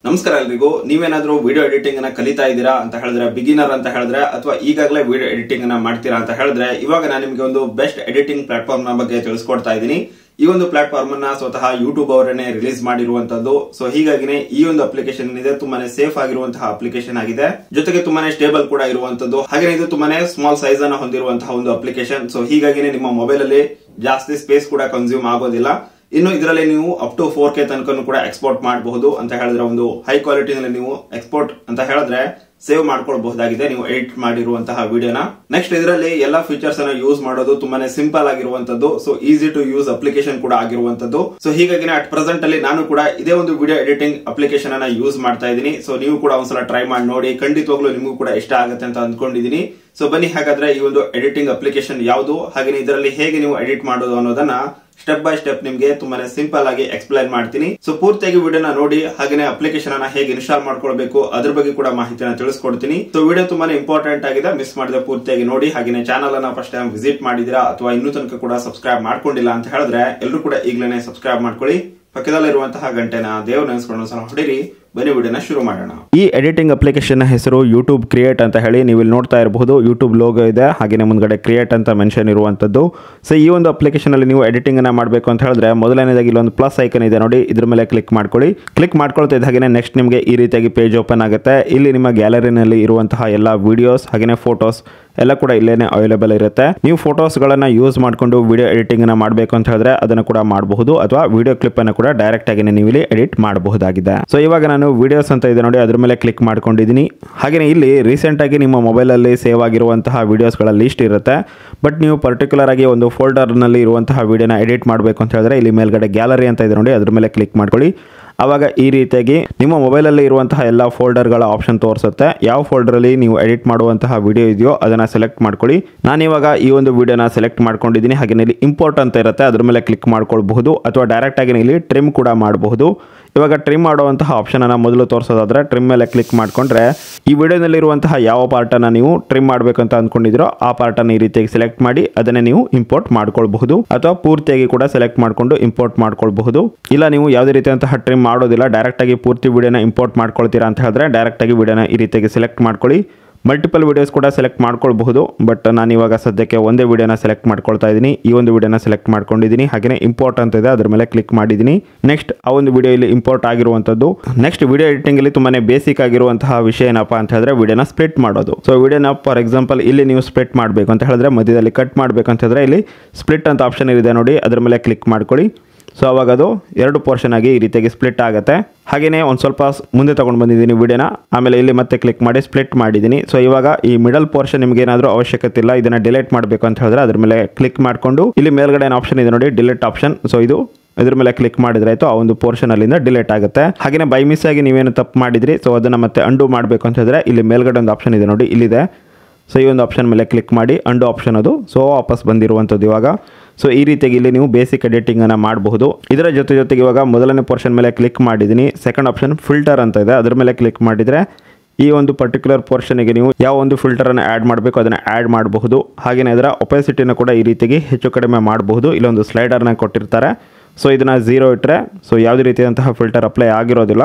ನಮಸ್ಕಾರ ಎಲ್ರಿಗೂ ನೀವೇನಾದ್ರೂ ವಿಡಿಯೋ ಎಡಿಟಿಂಗ್ ಅನ್ನ ಕಲಿತಾ ಇದ್ದೀರಾ ಅಂತ ಹೇಳಿದ್ರೆ ಬಿಗಿನರ್ ಅಂತ ಹೇಳಿದ್ರೆ ಅಥವಾ ಈಗಾಗಲೇ ವಿಡಿಯೋ ಎಡಿಟಿಂಗ್ ಅನ್ನ ಮಾಡ್ತೀರಾ ಅಂತ ಹೇಳಿದ್ರೆ ಇವಾಗ ನಾನು ನಿಮಗೆ ಒಂದು ಬೆಸ್ಟ್ ಎಡಿಟಿಂಗ್ ಪ್ಲಾಟ್ಫಾರ್ಮ್ ನ ಬಗ್ಗೆ ತಿಳಿಸ್ಕೊಡ್ತಾ ಇದ್ದೀನಿ ಈ ಒಂದು ಪ್ಲಾಟ್ಫಾರ್ಮ್ ಅನ್ನ ಸ್ವತಃ ಯೂಟ್ಯೂಬ್ ಅವರನ್ನೇ ರಿಲೀಸ್ ಮಾಡಿರುವಂತದ್ದು ಸೊ ಹೀಗಾಗಿನೇ ಈ ಒಂದು ಅಪ್ಲಿಕೇಶನ್ ಇದೆ ತುಂಬಾನೇ ಸೇಫ್ ಆಗಿರುವಂತಹ ಅಪ್ಲಿಕೇಶನ್ ಆಗಿದೆ ಜೊತೆಗೆ ತುಂಬಾನೇ ಸ್ಟೇಬಲ್ ಕೂಡ ಇರುವಂತದ್ದು ಹಾಗೆ ಇದು ತುಂಬಾನೇ ಸ್ಮಾಲ್ ಸೈಜ್ ಅನ್ನ ಹೊಂದಿರುವಂತಹ ಒಂದು ಅಪ್ಲಿಕೇಶನ್ ಸೊ ಹೀಗಾಗಿನೇ ನಿಮ್ಮ ಮೊಬೈಲ್ ಅಲ್ಲಿ ಜಾಸ್ತಿ ಸ್ಪೇಸ್ ಕೂಡ ಕನ್ಸ್ಯೂಮ್ ಆಗೋದಿಲ್ಲ ಇನ್ನು ಇದರಲ್ಲಿ ನೀವು ಅಪ್ ಟು ಫೋರ್ ಕೆ ತನಕ ಕೂಡ ಎಕ್ಸ್ಪೋರ್ಟ್ ಮಾಡಬಹುದು ಅಂತ ಹೇಳಿದ್ರೆ ಒಂದು ಹೈ ಕ್ವಾಲಿಟಿನಲ್ಲಿ ನೀವು ಎಕ್ಸ್ಪೋರ್ಟ್ ಅಂತ ಹೇಳಿದ್ರೆ ಸೇವ್ ಮಾಡ್ಕೊಳ್ಬಹುದಾಗಿದೆ ನೀವು ಎಡಿಟ್ ಮಾಡಿರುವಂತಹ ವಿಡಿಯೋನ ನೆಕ್ಸ್ಟ್ ಇದರಲ್ಲಿ ಎಲ್ಲಾ ಫೀಚರ್ಸ್ ಅನ್ನ ಯೂಸ್ ಮಾಡೋದು ತುಂಬಾನೇ ಸಿಂಪಲ್ ಆಗಿರುವಂತದ್ದು so easy to use application ಕೂಡ ಆಗಿರುವಂತದ್ದು ಸೊ ಹೀಗಾಗಿ ಅಟ್ ಪ್ರೆಸೆಂಟ್ ಅಲ್ಲಿ ನಾನು ಕೂಡ ಇದೇ ಒಂದು ವಿಡಿಯೋ ಎಡಿಟಿಂಗ್ ಅಪ್ಲಿಕೇಶನ್ ಅನ್ನ ಯೂಸ್ ಮಾಡ್ತಾ ಇದ್ದೀನಿ ಸೊ ನೀವು ಕೂಡ ಒಂದ್ಸಲ ಟ್ರೈ ಮಾಡಿ ನೋಡಿ ಖಂಡಿತವಾಗ್ಲೂ ನಿಮಗೂ ಕೂಡ ಇಷ್ಟ ಆಗುತ್ತೆ ಅಂತ ಅಂದ್ಕೊಂಡಿದ್ದೀನಿ ಸೊ ಬನ್ನಿ ಹಾಗಾದ್ರೆ ಈ ಒಂದು ಎಡಿಟಿಂಗ್ ಅಪ್ಲಿಕೇಶನ್ ಯಾವುದು ಹಾಗೆ ಇದರಲ್ಲಿ ಹೇಗೆ ನೀವು ಎಡಿಟ್ ಮಾಡೋದು ಅನ್ನೋದನ್ನ ಸ್ಟೆಪ್ ಬೈ ಸ್ಟೆಪ್ ನಿಮಗೆ ತುಂಬಾನೇ ಸಿಂಪಲ್ ಆಗಿ ಎಕ್ಸ್ಪ್ಲೈನ್ ಮಾಡ್ತೀನಿ ಸೊ ಪೂರ್ತಿಯಾಗಿ ವಿಡಿಯೋನ ನೋಡಿ ಹಾಗೆ ಅಪ್ಲಿಕೇಶನ್ ಅನ್ನ ಹೇಗೆ ಇನ್ಸ್ಟಾಲ್ ಮಾಡ್ಕೊಳ್ಬೇಕು ಅದ್ರ ಬಗ್ಗೆ ಕೂಡ ಮಾಹಿತಿನ ತಿಳಿಸ್ಕೊಡ್ತೀನಿ ಸೊ ವಿಡಿಯೋ ತುಂಬಾನೇ ಇಂಪಾರ್ಟೆಂಟ್ ಆಗಿದೆ ಮಿಸ್ ಮಾಡಿದ್ರೆ ಪೂರ್ತಿಯಾಗಿ ನೋಡಿ ಹಾಗೆ ಚಾನಲ್ ಅನ್ನ ಫಸ್ಟ್ ಟೈಮ್ ವಿಸಿಟ್ ಮಾಡಿದಿರಾ ಅಥವಾ ಇನ್ನೂ ತನಕ ಕೂಡ ಸಬ್ಸ್ಕ್ರೈಬ್ ಮಾಡ್ಕೊಂಡಿಲ್ಲ ಅಂತ ಹೇಳಿದ್ರೆ ಎಲ್ಲರೂ ಕೂಡ ಈಗಲೇ ಸಬ್ಸ್ಕ್ರೈಬ್ ಮಾಡ್ಕೊಳ್ಳಿ ಪಕ್ಕದಲ್ಲಿರುವಂತಹ ಗಂಟೆನ ದೇವ್ ನೆನೆಸ್ಕೊಂಡು ಸಲ ಹೊಡಿರಿ ಬನ್ನಿ ವಿಡಿಯೋನ ಶುರು ಮಾಡೋಣ ಈ ಎಡಿಟಿಂಗ್ ಅಪ್ಲಿಕೇಶನ್ ಹೆಸರು ಯೂಟ್ಯೂಬ್ ಕ್ರಿಯೇಟ್ ಅಂತ ಹೇಳಿ ನೀವು ಇಲ್ಲಿ ನೋಡ್ತಾ ಇರಬಹುದು ಯೂಟ್ಯೂಬ್ ಲೋಗೋ ಇದೆ ಹಾಗೆ ಮುಂದ್ಗಡೆ ಕ್ರಿಯೇಟ್ ಅಂತ ಮೆನ್ಷನ್ ಇರುವಂತದ್ದು ಸೊ ಈ ಒಂದು ಅಪ್ಲಿಕೇಶನ್ ಅಲ್ಲಿ ನೀವು ಎಡಿಟಿಂಗ್ ಅನ್ನ ಮಾಡಬೇಕು ಅಂತ ಹೇಳಿದ್ರೆ ಮೊದಲನೇದಾಗಿ ಇಲ್ಲೊಂದು ಪ್ಲಸ್ ಐಕನ್ ಇದೆ ನೋಡಿ ಇದ್ರ ಮೇಲೆ ಕ್ಲಿಕ್ ಮಾಡ್ಕೊಳ್ಳಿ ಕ್ಲಿಕ್ ಮಾಡ್ಕೊಳ್ತಾ ಇದ್ದ ಹಾಗೆ ನೆಕ್ಸ್ಟ್ ನಿಮಗೆ ಈ ರೀತಿಯಾಗಿ ಪೇಜ್ ಓಪನ್ ಆಗುತ್ತೆ ಇಲ್ಲಿ ನಿಮ್ಮ ಗ್ಯಾಲರಿನಲ್ಲಿ ಇರುವಂತಹ ಎಲ್ಲ ವಿಡಿಯೋಸ್ ಹಾಗೆ ಫೋಟೋಸ್ ಎಲ್ಲ ಕೂಡ ಇಲ್ಲೇನೆ ಅವೈಲೇಬಲ್ ಇರುತ್ತೆ ನೀವು ಫೋಟೋಸ್ಗಳನ್ನ ಯೂಸ್ ಮಾಡಿಕೊಂಡು ವಿಡಿಯೋ ಎಡಿಟಿಂಗ್ ಅನ್ನ ಮಾಡಬೇಕು ಅಂತ ಹೇಳಿದ್ರೆ ಅದನ್ನು ಕೂಡ ಮಾಡಬಹುದು ಅಥವಾ ವಿಡಿಯೋ ಕ್ಲಿಪ್ ಅನ್ನು ಕೂಡ ಡೈರೆಕ್ಟ್ ಆಗಿ ನೀವು ಇಲ್ಲಿ ಎಡಿಟ್ ಮಾಡಬಹುದಾಗಿದೆ ಸೊ ಇವಾಗ ನಾನು ವಿಡಿಯೋಸ್ ಅಂತ ಇದೆ ನೋಡಿ ಅದ್ರ ಮೇಲೆ ಕ್ಲಿಕ್ ಮಾಡ್ಕೊಂಡಿದ್ದೀನಿ ಹಾಗೆ ಇಲ್ಲಿ ರೀಸೆಂಟ್ ಆಗಿ ನಿಮ್ಮ ಮೊಬೈಲ್ ಅಲ್ಲಿ ಸೇವ್ ಆಗಿರುವಂತಹ ವಿಡಿಯೋಸ್ಗಳ ಲಿಸ್ಟ್ ಇರುತ್ತೆ ಬಟ್ ನೀವು ಪರ್ಟಿಕ್ಯುಲರ್ ಆಗಿ ಒಂದು ಫೋಲ್ಡರ್ ನಲ್ಲಿ ಇರುವಂತಹ ವಿಡಿಯೋನ ಎಡಿಟ್ ಮಾಡಬೇಕು ಅಂತ ಹೇಳಿದ್ರೆ ಇಲ್ಲಿ ಮೇಲ್ಗಡೆ ಗ್ಯಾಲರಿ ಅಂತ ಇದೆ ನೋಡಿ ಅದ್ರ ಮೇಲೆ ಕ್ಲಿಕ್ ಮಾಡ್ಕೊಳ್ಳಿ ಆವಾಗ ಈ ರೀತಿಯಾಗಿ ನಿಮ್ಮ ಮೊಬೈಲಲ್ಲಿ ಇರುವಂತಹ ಎಲ್ಲ ಫೋಲ್ಡರ್ಗಳ ಆಪ್ಷನ್ ತೋರಿಸುತ್ತೆ ಯಾವ ಫೋಲ್ಡರಲ್ಲಿ ನೀವು ಎಡಿಟ್ ಮಾಡುವಂತಹ ವಿಡಿಯೋ ಇದೆಯೋ ಅದನ್ನು ಸೆಲೆಕ್ಟ್ ಮಾಡ್ಕೊಳ್ಳಿ ನಾನು ಇವಾಗ ಈ ಒಂದು ವಿಡಿಯೋನ ಸೆಲೆಕ್ಟ್ ಮಾಡ್ಕೊಂಡಿದ್ದೀನಿ ಹಾಗೆ ಇಲ್ಲಿ ಇಂಪೋರ್ಟ್ ಅಂತ ಇರುತ್ತೆ ಅದ್ರ ಮೇಲೆ ಕ್ಲಿಕ್ ಮಾಡ್ಕೊಳ್ಬಹುದು ಅಥವಾ ಡೈರೆಕ್ಟ್ ಆಗಿ ಇಲ್ಲಿ ಟ್ರಿಮ್ ಕೂಡ ಮಾಡಬಹುದು ಇವಾಗ ಟ್ರಿಮ್ ಮಾಡುವಂತಹ ಆಪ್ಷನ್ ಅನ್ನ ಮೊದಲು ತೋರಿಸೋದಾದ್ರೆ ಟ್ರಿಮ್ ಮೇಲೆ ಕ್ಲಿಕ್ ಮಾಡ್ಕೊಂಡ್ರೆ ಈ ವಿಡಿಯೋನಲ್ಲಿ ಇರುವಂತಹ ಯಾವ ಪಾರ್ಟನ್ನು ನೀವು ಟ್ರಿಮ್ ಮಾಡಬೇಕಂತ ಅಂದ್ಕೊಂಡಿದ್ರೋ ಆ ಪಾರ್ಟನ್ನು ಈ ರೀತಿಯಾಗಿ ಸೆಲೆಕ್ಟ್ ಮಾಡಿ ಅದನ್ನೇ ನೀವು ಇಂಪೋರ್ಟ್ ಮಾಡ್ಕೊಳ್ಬಹುದು ಅಥವಾ ಪೂರ್ತಿಯಾಗಿ ಕೂಡ ಸೆಲೆಕ್ಟ್ ಮಾಡಿಕೊಂಡು ಇಂಪೋರ್ಟ್ ಮಾಡ್ಕೊಳ್ಬಹುದು ಇಲ್ಲ ನೀವು ಯಾವುದೇ ರೀತಿಯಂತಹ ಟ್ರಿಮ್ ಮಾಡೋದಿಲ್ಲ ಡೈರೆಕ್ಟ್ ಆಗಿ ಪೂರ್ತಿ ವಿಡಿಯೋನ ಇಂಪೋರ್ಟ್ ಮಾಡ್ಕೊಳ್ತೀರಾ ಅಂತ ಹೇಳಿದ್ರೆ ಡೈರೆಕ್ಟ್ ಆಗಿ ವಿಡಿಯೋನ ಈ ರೀತಿಯಾಗಿ ಸೆಲೆಕ್ಟ್ ಮಾಡ್ಕೊಳ್ಳಿ ಮಲ್ಟಿಪಲ್ ವಿಡಿಯೋಸ್ ಕೂಡ ಸೆಲೆಕ್ಟ್ ಮಾಡ್ಕೊಳ್ಬಹುದು ಬಟ್ ನಾನು ಇವಾಗ ಸದ್ಯಕ್ಕೆ ಒಂದೇ ವಿಡಿಯೋನ ಸೆಲೆಕ್ಟ್ ಮಾಡ್ಕೊಳ್ತಾ ಇದ್ದೀನಿ ಈ ಒಂದು ವಿಡಿಯೋನ ಸೆಲೆಕ್ಟ್ ಮಾಡ್ಕೊಂಡಿದ್ದೀನಿ ಹಾಗೆ ಇಂಪೋರ್ಟ್ ಅಂತ ಇದೆ ಅದ್ರ ಮೇಲೆ ಕ್ಲಿಕ್ ಮಾಡಿದ್ದೀನಿ ನೆಕ್ಸ್ಟ್ ಆ ಒಂದು ವಿಡಿಯೋ ಇಲ್ಲಿ ಇಂಪೋರ್ಟ್ ಆಗಿರುವಂಥದ್ದು ನೆಕ್ಸ್ಟ್ ವಿಡಿಯೋ ಎಡಿಟಿಂಗ್ ಅಲ್ಲಿ ತುಂಬಾನೇ ಬೇಸಿಕ್ ಆಗಿರುವಂತಹ ವಿಷಯ ಏನಪ್ಪ ಅಂತ ಹೇಳಿದ್ರೆ ವಿಡಿಯೋನ ಸ್ಪ್ಲಿಟ್ ಮಾಡೋದು ಸೊ ವಿಡಿಯೋನ ಫಾರ್ ಎಕ್ಸಾಂಪಲ್ ಇಲ್ಲಿ ನೀವು ಸ್ಪ್ಲಿಟ್ ಮಾಡಬೇಕು ಅಂತ ಹೇಳಿದ್ರೆ ಮಧ್ಯದಲ್ಲಿ ಕಟ್ ಮಾಡಬೇಕು ಅಂತ ಹೇಳಿದ್ರೆ ಇಲ್ಲಿ ಸ್ಪ್ಲಿಟ್ ಅಂತ ಆಪ್ಷನ್ ಇದೆ ನೋಡಿ ಅದ್ರ ಮೇಲೆ ಕ್ಲಿಕ್ ಮಾಡ್ಕೊಳ್ಳಿ ಸೊ ಅವಾಗ ಅದು ಎರಡು ಪೋರ್ಷನ್ ಆಗಿ ಈ ರೀತಿಯಾಗಿ ಸ್ಪ್ಲಿಟ್ ಆಗುತ್ತೆ ಹಾಗೆಯೇ ಒಂದು ಸ್ವಲ್ಪ ಮುಂದೆ ತೊಗೊಂಡು ಬಂದಿದ್ದೀನಿ ವಿಡಿಯೋನ ಆಮೇಲೆ ಇಲ್ಲಿ ಮತ್ತೆ ಕ್ಲಿಕ್ ಮಾಡಿ ಸ್ಪ್ಲಿಟ್ ಮಾಡಿದ್ದೀನಿ ಸೊ ಇವಾಗ ಈ ಮಿಡಲ್ ಪೋರ್ಷನ್ ನಿಮಗೆ ಏನಾದರೂ ಅವಶ್ಯಕತೆ ಇಲ್ಲ ಇದನ್ನು ಡಿಲೀಟ್ ಮಾಡಬೇಕು ಅಂತ ಹೇಳಿದ್ರೆ ಅದ್ರ ಮೇಲೆ ಕ್ಲಿಕ್ ಮಾಡಿಕೊಂಡು ಇಲ್ಲಿ ಮೇಲ್ಗಡೆ ಆಪ್ಷನ್ ಇದೆ ನೋಡಿ ಡಿಲೀಟ್ ಆಪ್ಷನ್ ಸೊ ಇದು ಇದ್ರ ಮೇಲೆ ಕ್ಲಿಕ್ ಮಾಡಿದ್ರೆ ಆಯಿತು ಆ ಒಂದು ಪೋರ್ಷನ್ ಅಲ್ಲಿಂದ ಡಿಲೀಟ್ ಆಗುತ್ತೆ ಹಾಗೆಯೇ ಬೈ ಮಿಸ್ ಆಗಿ ನೀವೇನು ತಪ್ಪು ಮಾಡಿದ್ರಿ ಸೊ ಅದನ್ನು ಮತ್ತೆ ಅಂಡು ಮಾಡಬೇಕು ಅಂತ ಹೇಳಿದ್ರೆ ಇಲ್ಲಿ ಮೇಲ್ಗಡೆ ಒಂದು ಆಪ್ಷನ್ ಇದೆ ನೋಡಿ ಇಲ್ಲಿದೆ ಸೊ ಈ ಒಂದು ಆಪ್ಷನ್ ಮೇಲೆ ಕ್ಲಿಕ್ ಮಾಡಿ ಅಂಡು ಆಪ್ಷನ್ ಅದು ಸೊ ವಾಪಸ್ ಬಂದಿರುವಂಥದ್ದು ಇವಾಗ ಸೊ ಈ ರೀತಿಯಾಗಿ ಇಲ್ಲಿ ನೀವು ಬೇಸಿಕ್ ಎಡಿಟಿಂಗನ್ನು ಮಾಡಬಹುದು ಇದರ ಜೊತೆ ಜೊತೆಗೆ ಇವಾಗ ಮೊದಲನೇ ಪೋರ್ಷನ್ ಮೇಲೆ ಕ್ಲಿಕ್ ಮಾಡಿದ್ದೀನಿ ಸೆಕೆಂಡ್ ಆಪ್ಷನ್ ಫಿಲ್ಟರ್ ಅಂತ ಇದೆ ಅದರ ಮೇಲೆ ಕ್ಲಿಕ್ ಮಾಡಿದರೆ ಈ ಒಂದು ಪರ್ಟಿಕ್ಯುಲರ್ ಪೋರ್ಷನ್ಗೆ ನೀವು ಯಾವ ಒಂದು ಫಿಲ್ಟರನ್ನು ಆ್ಯಡ್ ಮಾಡಬೇಕು ಅದನ್ನು ಆ್ಯಡ್ ಮಾಡಬಹುದು ಹಾಗೆಯೇ ಅದರ ಒಪೆಸಿಟಿನ ಕೂಡ ಈ ರೀತಿಯಾಗಿ ಹೆಚ್ಚು ಕಡಿಮೆ ಮಾಡಬಹುದು ಇಲ್ಲೊಂದು ಸ್ಲೈಡರ್ನ ಕೊಟ್ಟಿರ್ತಾರೆ ಸೊ ಇದನ್ನು ಝೀರೋ ಇಟ್ಟರೆ ಸೊ ಯಾವುದೇ ರೀತಿಯಾದಂತಹ ಫಿಲ್ಟರ್ ಅಪ್ಲೈ ಆಗಿರೋದಿಲ್ಲ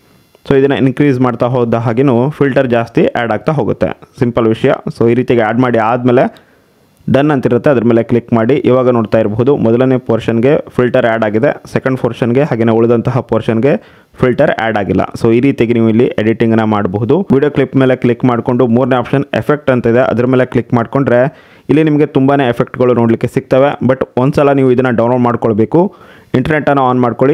ಸೊ ಇದನ್ನು ಇನ್ಕ್ರೀಸ್ ಮಾಡ್ತಾ ಹೋದ ಹಾಗೆಯೂ ಫಿಲ್ಟರ್ ಜಾಸ್ತಿ ಆ್ಯಡ್ ಆಗ್ತಾ ಹೋಗುತ್ತೆ ಸಿಂಪಲ್ ವಿಷಯ ಸೊ ಈ ರೀತಿಯಾಗಿ ಆ್ಯಡ್ ಮಾಡಿ ಆದಮೇಲೆ ಡನ್ ಅಂತಿರುತ್ತೆ ಅದ್ರ ಮೇಲೆ ಕ್ಲಿಕ್ ಮಾಡಿ ಇವಾಗ ನೋಡ್ತಾ ಇರಬಹುದು ಮೊದಲನೇ ಪೋರ್ಷನ್ಗೆ ಫಿಲ್ಟರ್ ಆ್ಯಡ್ ಆಗಿದೆ ಸೆಕೆಂಡ್ ಪೋರ್ಷನ್ಗೆ ಹಾಗೆಯೇ ಉಳಿದಂತಹ ಪೋರ್ಷನ್ಗೆ ಫಿಲ್ಟರ್ ಆ್ಯಡ್ ಆಗಿಲ್ಲ ಸೊ ಈ ರೀತಿಯಾಗಿ ನೀವು ಇಲ್ಲಿ ಎಡಿಟಿಂಗ್ನ ಮಾಡಬಹುದು ವಿಡಿಯೋ ಕ್ಲಿಪ್ ಮೇಲೆ ಕ್ಲಿಕ್ ಮಾಡಿಕೊಂಡು ಮೂರನೇ ಆಪ್ಷನ್ ಎಫೆಕ್ಟ್ ಅಂತ ಇದೆ ಅದ್ರ ಮೇಲೆ ಕ್ಲಿಕ್ ಮಾಡಿಕೊಂಡ್ರೆ ಇಲ್ಲಿ ನಿಮಗೆ ತುಂಬಾ ಎಫೆಕ್ಟ್ಗಳು ನೋಡಲಿಕ್ಕೆ ಸಿಗ್ತವೆ ಬಟ್ ಒಂದ್ಸಲ ನೀವು ಇದನ್ನು ಡೌನ್ಲೋಡ್ ಮಾಡ್ಕೊಳ್ಬೇಕು ಇಂಟರ್ನೆಟನ್ನು ಆನ್ ಮಾಡ್ಕೊಳ್ಳಿ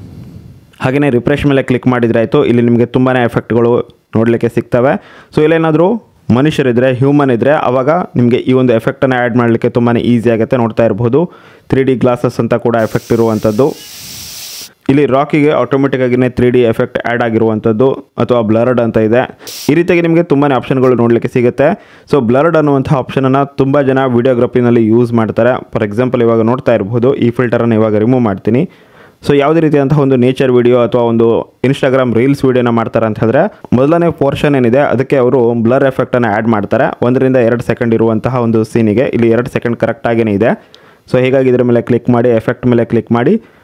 ಹಾಗೆಯೇ ರಿಫ್ರೆಶ್ ಮೇಲೆ ಕ್ಲಿಕ್ ಮಾಡಿದರೆ ಆಯಿತು ಇಲ್ಲಿ ನಿಮಗೆ ತುಂಬಾ ಎಫೆಕ್ಟ್ಗಳು ನೋಡಲಿಕ್ಕೆ ಸಿಗ್ತವೆ ಸೊ ಇಲ್ಲೇನಾದರೂ ಮನುಷ್ಯರಿದ್ದರೆ ಹ್ಯೂಮನ್ ಇದ್ದರೆ ಆವಾಗ ನಿಮಗೆ ಈ ಒಂದು ಎಫೆಕ್ಟನ್ನು ಆ್ಯಡ್ ಮಾಡಲಿಕ್ಕೆ ತುಂಬಾ ಈಸಿ ಆಗುತ್ತೆ ನೋಡ್ತಾ ಇರ್ಬೋದು ತ್ರೀ ಡಿ ಗ್ಲಾಸಸ್ ಅಂತ ಕೂಡ ಎಫೆಕ್ಟ್ ಇರುವಂಥದ್ದು ಇಲ್ಲಿ ರಾಕಿಗೆ ಆಟೋಮೆಟಿಕ್ ಆಗಿನೇ ತ್ರೀ ಡಿ ಎಫೆಕ್ಟ್ ಆ್ಯಡ್ ಆಗಿರುವಂಥದ್ದು ಅಥವಾ ಬ್ಲರ್ಡ್ ಅಂತ ಇದೆ ಈ ರೀತಿಯಾಗಿ ನಿಮಗೆ ತುಂಬಾ ಆಪ್ಷನ್ಗಳು ನೋಡಲಿಕ್ಕೆ ಸಿಗುತ್ತೆ ಸೊ ಬ್ಲರ್ಡ್ ಅನ್ನುವಂಥ ಆಪ್ಷನನ್ನು ತುಂಬ ಜನ ವಿಡಿಯೋಗ್ರಫಿನಲ್ಲಿ ಯೂಸ್ ಮಾಡ್ತಾರೆ ಫಾರ್ ಎಕ್ಸಾಂಪಲ್ ಇವಾಗ ನೋಡ್ತಾ ಇರ್ಬೋದು ಈ ಫಿಲ್ಟರನ್ನು ಇವಾಗ ರಿಮೂವ್ ಮಾಡ್ತೀನಿ ಸೊ ಯಾವುದೇ ರೀತಿಯಾದಂತಹ ಒಂದು ನೇಚರ್ ವಿಡಿಯೋ ಅಥವಾ ಒಂದು ಇನ್ಸ್ಟಾಗ್ರಾಮ್ ರೀಲ್ಸ್ ವಿಡಿಯೋನ ಮಾಡ್ತಾರೆ ಅಂತ ಹೇಳಿದ್ರೆ ಮೊದಲನೇ ಪೋರ್ಷನ್ ಏನಿದೆ ಅದಕ್ಕೆ ಅವರು ಬ್ಲರ್ ಎಫೆಕ್ಟನ್ನು ಆ್ಯಡ್ ಮಾಡ್ತಾರೆ ಒಂದರಿಂದ ಎರಡು ಸೆಕೆಂಡ್ ಇರುವಂತಹ ಒಂದು ಸೀನಿಗೆ ಇಲ್ಲಿ ಎರಡು ಸೆಕೆಂಡ್ ಕರೆಕ್ಟಾಗೇ ಇದೆ ಸೊ ಹೀಗಾಗಿ ಇದರ ಮೇಲೆ ಕ್ಲಿಕ್ ಮಾಡಿ ಎಫೆಕ್ಟ್ ಮೇಲೆ ಕ್ಲಿಕ್ ಮಾಡಿ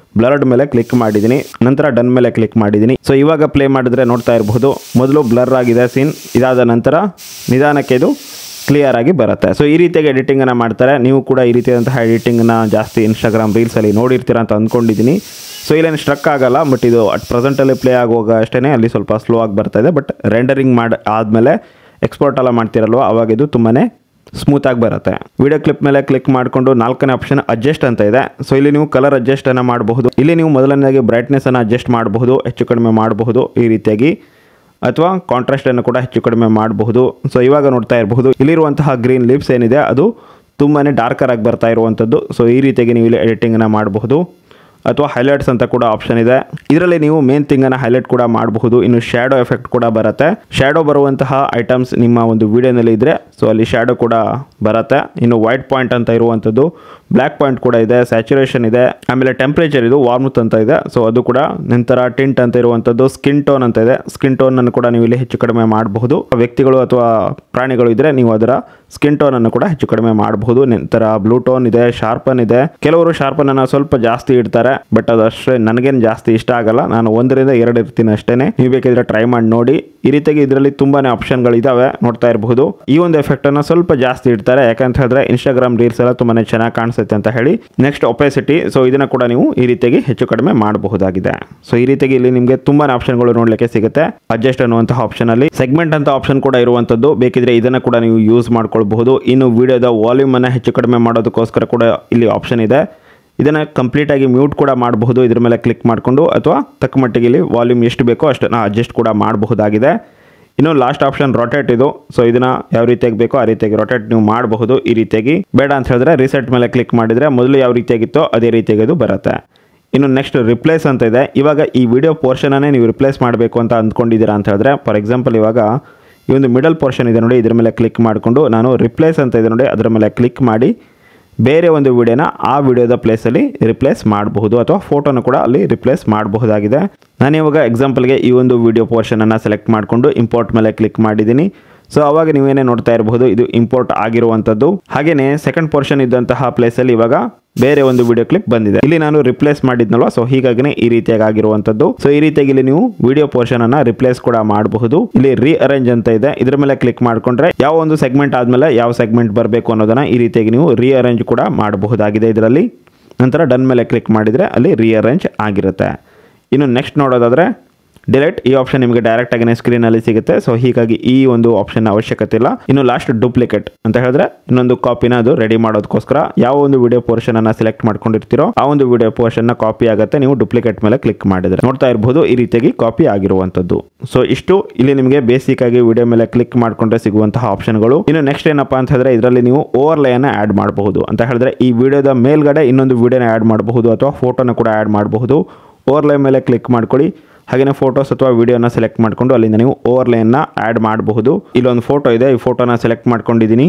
ಬ್ಲರ್ಡ್ ಮೇಲೆ ಕ್ಲಿಕ್ ಮಾಡಿದ್ದೀನಿ ನಂತರ ಡನ್ ಮೇಲೆ ಕ್ಲಿಕ್ ಮಾಡಿದ್ದೀನಿ ಸೊ ಇವಾಗ ಪ್ಲೇ ಮಾಡಿದ್ರೆ ನೋಡ್ತಾ ಇರಬಹುದು ಮೊದಲು ಬ್ಲರ್ ಆಗಿದೆ ಸೀನ್ ಇದಾದ ನಂತರ ನಿಧಾನಕ್ಕೆ ಇದು ಕ್ಲಿಯರ್ ಆಗಿ ಬರುತ್ತೆ ಸೊ ಈ ರೀತಿಯಾಗಿ ಎಡಿಟಿಂಗನ್ನು ಮಾಡ್ತಾರೆ ನೀವು ಕೂಡ ಈ ರೀತಿಯಾದಂತಹ ಎಡಿಟಿಂಗ್ನ ಜಾಸ್ತಿ ಇನ್ಸ್ಟಾಗ್ರಾಮ್ ರೀಲ್ಸಲ್ಲಿ ನೋಡಿರ್ತೀರ ಅಂತ ಅಂದ್ಕೊಂಡಿದ್ದೀನಿ ಸೊ ಇಲ್ಲೇನು ಸ್ಟ್ರಕ್ ಆಗಲ್ಲ ಬಟ್ ಇದು ಅಟ್ ಪ್ರೆಸೆಂಟಲ್ಲಿ ಪ್ಲೇ ಆಗುವಾಗ ಅಷ್ಟೇ ಅಲ್ಲಿ ಸ್ವಲ್ಪ ಸ್ಲೋ ಆಗಿ ಬರ್ತಾ ಇದೆ ಬಟ್ ರೆಂಡರಿಂಗ್ ಮಾಡಿ ಆದಮೇಲೆ ಎಕ್ಸ್ಪೋರ್ಟ್ ಎಲ್ಲ ಮಾಡ್ತಿರಲ್ವ ಅವಾಗ ಇದು ತುಂಬಾ ಸ್ಮೂತಾಗಿ ಬರುತ್ತೆ ವಿಡಿಯೋ ಕ್ಲಿಪ್ ಮೇಲೆ ಕ್ಲಿಕ್ ಮಾಡಿಕೊಂಡು ನಾಲ್ಕನೇ ಆಪ್ಷನ್ ಅಡ್ಜಸ್ಟ್ ಅಂತ ಇದೆ ಸೊ ಇಲ್ಲಿ ನೀವು ಕಲರ್ ಅಡ್ಜಸ್ಟ್ ಅನ್ನು ಮಾಡಬಹುದು ಇಲ್ಲಿ ನೀವು ಮೊದಲನೇದಾಗಿ ಬ್ರೈಟ್ನೆಸ್ ಅನ್ನು ಅಡ್ಜಸ್ಟ್ ಮಾಡಬಹುದು ಹೆಚ್ಚು ಕಡಿಮೆ ಮಾಡಬಹುದು ಈ ರೀತಿಯಾಗಿ ಅಥವಾ ಕಾಂಟ್ರಾಸ್ಟ್ ಅನ್ನು ಕೂಡ ಹೆಚ್ಚು ಕಡಿಮೆ ಮಾಡಬಹುದು ಸೊ ಇವಾಗ ನೋಡ್ತಾ ಇರಬಹುದು ಇಲ್ಲಿರುವಂತಹ ಗ್ರೀನ್ ಲಿಪ್ಸ್ ಏನಿದೆ ಅದು ತುಂಬಾ ಡಾರ್ಕರ್ ಆಗಿ ಬರ್ತಾ ಇರುವಂಥದ್ದು ಸೊ ಈ ರೀತಿಯಾಗಿ ನೀವು ಇಲ್ಲಿ ಎಡಿಟಿಂಗನ್ನು ಮಾಡಬಹುದು ಅಥವಾ ಹೈಲೈಟ್ಸ್ ಅಂತ ಕೂಡ ಆಪ್ಷನ್ ಇದೆ ಇದರಲ್ಲಿ ನೀವು ಮೇನ್ ಥಿಂಗನ್ನು ಹೈಲೈಟ್ ಕೂಡ ಮಾಡಬಹುದು ಇನ್ನು ಶ್ಯಾಡೋ ಎಫೆಕ್ಟ್ ಕೂಡ ಬರುತ್ತೆ ಶ್ಯಾಡೋ ಬರುವಂತಹ ಐಟಮ್ಸ್ ನಿಮ್ಮ ಒಂದು ವಿಡಿಯೋನಲ್ಲಿ ಇದ್ದರೆ ಸೊ ಅಲ್ಲಿ ಶ್ಯಾಡೋ ಕೂಡ ಬರುತ್ತೆ ಇನ್ನು ವೈಟ್ ಪಾಯಿಂಟ್ ಅಂತ ಇರುವಂಥದ್ದು ಬ್ಲ್ಯಾಕ್ ಪಾಯಿಂಟ್ ಕೂಡ ಇದೆ ಸ್ಯಾಚುರೇಷನ್ ಇದೆ ಆಮೇಲೆ ಟೆಂಪ್ರೇಚರ್ ಇದು ವಾರ್ಮ್ತ್ ಅಂತ ಇದೆ ಸೊ ಅದು ಕೂಡ ನಂತರ ಟಿಂಟ್ ಅಂತ ಇರುವಂಥದ್ದು ಸ್ಕಿನ್ ಟೋನ್ ಅಂತ ಇದೆ ಸ್ಕಿನ್ ಟೋನ್ ಅನ್ನು ಕೂಡ ನೀವು ಇಲ್ಲಿ ಹೆಚ್ಚು ಕಡಿಮೆ ಮಾಡಬಹುದು ವ್ಯಕ್ತಿಗಳು ಅಥವಾ ಪ್ರಾಣಿಗಳು ಇದ್ರೆ ನೀವು ಅದರ ಸ್ಕಿನ್ ಟೋನ್ ಅನ್ನು ಕೂಡ ಹೆಚ್ಚು ಕಡಿಮೆ ಮಾಡಬಹುದು ನಂತರ ಬ್ಲೂ ಟೋನ್ ಇದೆ ಶಾರ್ಪನ್ ಇದೆ ಕೆಲವರು ಶಾರ್ಪನ್ ಅನ್ನ ಸ್ವಲ್ಪ ಜಾಸ್ತಿ ಇಡ್ತಾರೆ ಬಟ್ ಅದು ಅಷ್ಟೇ ನನಗೇನು ಜಾಸ್ತಿ ಇಷ್ಟ ಆಗಲ್ಲ ನಾನು ಒಂದರಿಂದ ಎರಡು ಇರ್ತೀನಿ ಅಷ್ಟೇನೆ ನೀವು ಬೇಕಿದ್ರೆ ಟ್ರೈ ಮಾಡಿ ನೋಡಿ ಈ ರೀತಿಯಾಗಿ ಇದರಲ್ಲಿ ತುಂಬಾನೇ ಆಪ್ಷನ್ಗಳು ಇದಾವೆ ನೋಡ್ತಾ ಇರಬಹುದು ಈ ಒಂದು ಎಫೆಕ್ಟ್ ಅನ್ನ ಸ್ವಲ್ಪ ಜಾಸ್ತಿ ಇಡ್ತಾರೆ ಯಾಕಂತ ಹೇಳಿದ್ರೆ ಇನ್ಸ್ಟಾಗ್ರಾಮ್ ರೀಲ್ಸ್ ಎಲ್ಲ ತುಂಬಾನೇ ಚೆನ್ನಾಗಿ ಕಾಣಿಸುತ್ತೆ ಅಂತ ಹೇಳಿ ನೆಕ್ಸ್ಟ್ ಒಪೆಸಿಟಿ ಸೊ ಇದನ್ನ ಕೂಡ ನೀವು ಈ ರೀತಿಯಾಗಿ ಹೆಚ್ಚು ಕಡಿಮೆ ಮಾಡಬಹುದಾಗಿದೆ ಸೊ ಈ ರೀತಿಯಾಗಿ ಇಲ್ಲಿ ನಿಮಗೆ ತುಂಬಾನೇ ಆಪ್ಷನ್ಗಳು ನೋಡ್ಲಿಕ್ಕೆ ಸಿಗುತ್ತೆ ಅಡ್ಜಸ್ಟ್ ಅನ್ನುವಂತಹ ಆಪ್ಷನ್ ಅಲ್ಲಿ ಸೆಗ್ಮೆಂಟ್ ಅಂತ ಆಪ್ಷನ್ ಕೂಡ ಇರುವಂತದ್ದು ಬೇಕಿದ್ರೆ ಇದನ್ನ ಕೂಡ ನೀವು ಯೂಸ್ ಮಾಡ್ಕೊಳ್ಬಹುದು ಇನ್ನು ವಿಡಿಯೋದ ವಾಲ್ಯೂಮ್ ಅನ್ನ ಹೆಚ್ಚು ಕಡಿಮೆ ಮಾಡೋದಕ್ಕೋಸ್ಕರ ಕೂಡ ಇಲ್ಲಿ ಆಪ್ಷನ್ ಇದೆ ಇದನ್ನು ಕಂಪ್ಲೀಟಾಗಿ ಮ್ಯೂಟ್ ಕೂಡ ಮಾಡಬಹುದು ಇದ್ರ ಮೇಲೆ ಕ್ಲಿಕ್ ಮಾಡಿಕೊಂಡು ಅಥವಾ ತಕ್ಕ ಮಟ್ಟಿಗೆ ಇಲ್ಲಿ ವಾಲ್ಯೂಮ್ ಎಷ್ಟು ಬೇಕೋ ಅಷ್ಟನ್ನು ಅಡ್ಜಸ್ಟ್ ಕೂಡ ಮಾಡಬಹುದಾಗಿದೆ ಇನ್ನು ಲಾಸ್ಟ್ ಆಪ್ಷನ್ ರೊಟೇಟ್ ಇದು ಸೊ ಇದನ್ನ ಯಾವ ರೀತಿಯಾಗಿ ಬೇಕೋ ಆ ರೀತಿಯಾಗಿ ರೊಟೇಟ್ ನೀವು ಮಾಡಬಹುದು ಈ ರೀತಿಯಾಗಿ ಬೇಡ ಅಂತ ಹೇಳಿದ್ರೆ ರಿಸೆಟ್ ಮೇಲೆ ಕ್ಲಿಕ್ ಮಾಡಿದ್ರೆ ಮೊದಲು ಯಾವ ರೀತಿಯಾಗಿತ್ತೋ ಅದೇ ರೀತಿಯಾಗಿ ಅದು ಬರುತ್ತೆ ಇನ್ನು ನೆಕ್ಸ್ಟ್ ರಿಪ್ಲೇಸ್ ಅಂತ ಇದೆ ಇವಾಗ ಈ ವಿಡಿಯೋ ಪೋರ್ಷನನ್ನೇ ನೀವು ರಿಪ್ಲೇಸ್ ಮಾಡಬೇಕು ಅಂತ ಅಂದ್ಕೊಂಡಿದ್ದೀರಾ ಅಂತ ಹೇಳಿದ್ರೆ ಫಾರ್ ಎಕ್ಸಾಂಪಲ್ ಇವಾಗ ಈ ಒಂದು ಮಿಡಲ್ ಪೋರ್ಷನ್ ಇದೆ ನೋಡಿ ಇದ್ರ ಮೇಲೆ ಕ್ಲಿಕ್ ಮಾಡಿಕೊಂಡು ನಾನು ರಿಪ್ಲೇಸ್ ಅಂತ ಇದೆ ನೋಡಿ ಅದರ ಮೇಲೆ ಕ್ಲಿಕ್ ಮಾಡಿ ಬೇರೆ ಒಂದು ವಿಡಿಯೋನ ಆ ವಿಡಿಯೋದ ಪ್ಲೇಸಲ್ಲಿ ರಿಪ್ಲೇಸ್ ಮಾಡಬಹುದು ಅಥವಾ ಫೋಟೋನ ಕೂಡ ಅಲ್ಲಿ ರಿಪ್ಲೇಸ್ ಮಾಡಬಹುದಾಗಿದೆ ನಾನು ಇವಾಗ ಎಕ್ಸಾಂಪಲ್ಗೆ ಈ ಒಂದು ವಿಡಿಯೋ ಪೋರ್ಷನನ್ನು ಸೆಲೆಕ್ಟ್ ಮಾಡಿಕೊಂಡು ಇಂಪೋರ್ಟ್ ಮೇಲೆ ಕ್ಲಿಕ್ ಮಾಡಿದ್ದೀನಿ ಸೊ ಅವಾಗ ನೀವೇನೇ ನೋಡ್ತಾ ಇರಬಹುದು ಇದು ಇಂಪೋರ್ಟ್ ಆಗಿರುವಂಥದ್ದು ಹಾಗೆಯೇ ಸೆಕೆಂಡ್ ಪೋರ್ಷನ್ ಇದ್ದಂತಹ ಪ್ಲೇಸಲ್ಲಿ ಇವಾಗ ಬೇರೆ ಒಂದು ವಿಡಿಯೋ ಕ್ಲಿಪ್ ಬಂದಿದೆ ಇಲ್ಲಿ ನಾನು ರಿಪ್ಲೇಸ್ ಮಾಡಿದ್ನಲ್ವಾ ಸೊ ಹೀಗಾಗಿನೇ ಈ ರೀತಿಯಾಗಿ ಆಗಿರುವಂಥದ್ದು ಸೊ ಈ ರೀತಿಯಾಗಿ ಇಲ್ಲಿ ನೀವು ವಿಡಿಯೋ ಪೋರ್ಷನ್ ಅನ್ನ ರಿಪ್ಲೇಸ್ ಕೂಡ ಮಾಡಬಹುದು ಇಲ್ಲಿ ರೀ ಅರೇಂಜ್ ಅಂತ ಇದೆ ಇದ್ರ ಮೇಲೆ ಕ್ಲಿಕ್ ಮಾಡ್ಕೊಂಡ್ರೆ ಯಾವ ಒಂದು ಸೆಗ್ಮೆಂಟ್ ಆದ್ಮೇಲೆ ಯಾವ ಸೆಗ್ಮೆಂಟ್ ಬರಬೇಕು ಅನ್ನೋದನ್ನ ಈ ರೀತಿಯಾಗಿ ನೀವು ರೀ ಅರೇಂಜ್ ಕೂಡ ಮಾಡಬಹುದಾಗಿದೆ ಇದರಲ್ಲಿ ನಂತರ ಡನ್ ಮೇಲೆ ಕ್ಲಿಕ್ ಮಾಡಿದ್ರೆ ಅಲ್ಲಿ ರೀ ಅರೇಂಜ್ ಆಗಿರುತ್ತೆ ಇನ್ನು ನೆಕ್ಸ್ಟ್ ನೋಡೋದಾದ್ರೆ ಡಿಲೈಟ್ ಈ ಆಪ್ಷನ್ ನಿಮಗೆ ಡೈರೆಕ್ಟ್ ಆಗಿ ಸ್ಕ್ರೀನ್ ಅಲ್ಲಿ ಸಿಗುತ್ತೆ ಸೊ ಹೀಗಾಗಿ ಈ ಒಂದು ಆಪ್ಷನ್ ಅವಶ್ಯಕತೆ ಇಲ್ಲ ಇನ್ನು ಲಾಸ್ಟ್ ಡೂಪ್ಲಿಕೇಟ್ ಅಂತ ಹೇಳಿದ್ರೆ ಇನ್ನೊಂದು ಕಾಪಿನ ಅದು ರೆಡಿ ಮಾಡೋದಕ್ಕೋಸ್ಕರ ಯಾವ ಒಂದು ವಿಡಿಯೋ ಪೋರ್ಷನ್ ಅನ್ನ ಸೆಲೆಕ್ಟ್ ಮಾಡ್ಕೊಂಡಿರ್ತೀರೋ ಆ ಒಂದು ವಿಡಿಯೋ ಪೋರ್ಷನ್ ನ ಕಾಪಿ ಆಗುತ್ತೆ ನೀವು ಡೂಪ್ಲಿಕೇಟ್ ಮೇಲೆ ಕ್ಲಿಕ್ ಮಾಡಿದ್ರೆ ನೋಡ್ತಾ ಇರಬಹುದು ಈ ರೀತಿಯಾಗಿ ಕಾಪಿ ಆಗಿರುವಂತದ್ದು ಸೊ ಇಷ್ಟು ಇಲ್ಲಿ ನಿಮಗೆ ಬೇಸಿಕ್ ಆಗಿ ವಿಡಿಯೋ ಮೇಲೆ ಕ್ಲಿಕ್ ಮಾಡ್ಕೊಂಡ್ರೆ ಸಿಗುವಂತಹ ಆಪ್ಷನ್ಗಳು ಇನ್ನು ನೆಕ್ಸ್ಟ್ ಏನಪ್ಪಾ ಅಂತ ಹೇಳಿದ್ರೆ ಇದರಲ್ಲಿ ನೀವು ಓವರ್ಲೇ ಅನ್ನ ಆಡ್ ಮಾಡಬಹುದು ಅಂತ ಹೇಳಿದ್ರೆ ಈ ವಿಡಿಯೋದ ಮೇಲ್ಗಡೆ ಇನ್ನೊಂದು ವಿಡಿಯೋನ ಆಡ್ ಮಾಡಬಹುದು ಅಥವಾ ಫೋಟೋನ ಕೂಡ ಆಡ್ ಮಾಡಬಹುದು ಓವರ್ಲೈ ಮೇಲೆ ಕ್ಲಿಕ್ ಮಾಡ್ಕೊಳ್ಳಿ ಹಾಗೆಯೇ ಫೋಟೋಸ್ ಅಥವಾ ವಿಡಿಯೋನ ಸೆಲೆಕ್ಟ್ ಮಾಡಿಕೊಂಡು ಅಲ್ಲಿಂದ ನೀವು ಓವರ್ಲೈನ್ನ ಆ್ಯಡ್ ಮಾಡಬಹುದು ಇಲ್ಲೊಂದು ಫೋಟೋ ಇದೆ ಈ ಫೋಟೋನ ಸೆಲೆಕ್ಟ್ ಮಾಡ್ಕೊಂಡಿದ್ದೀನಿ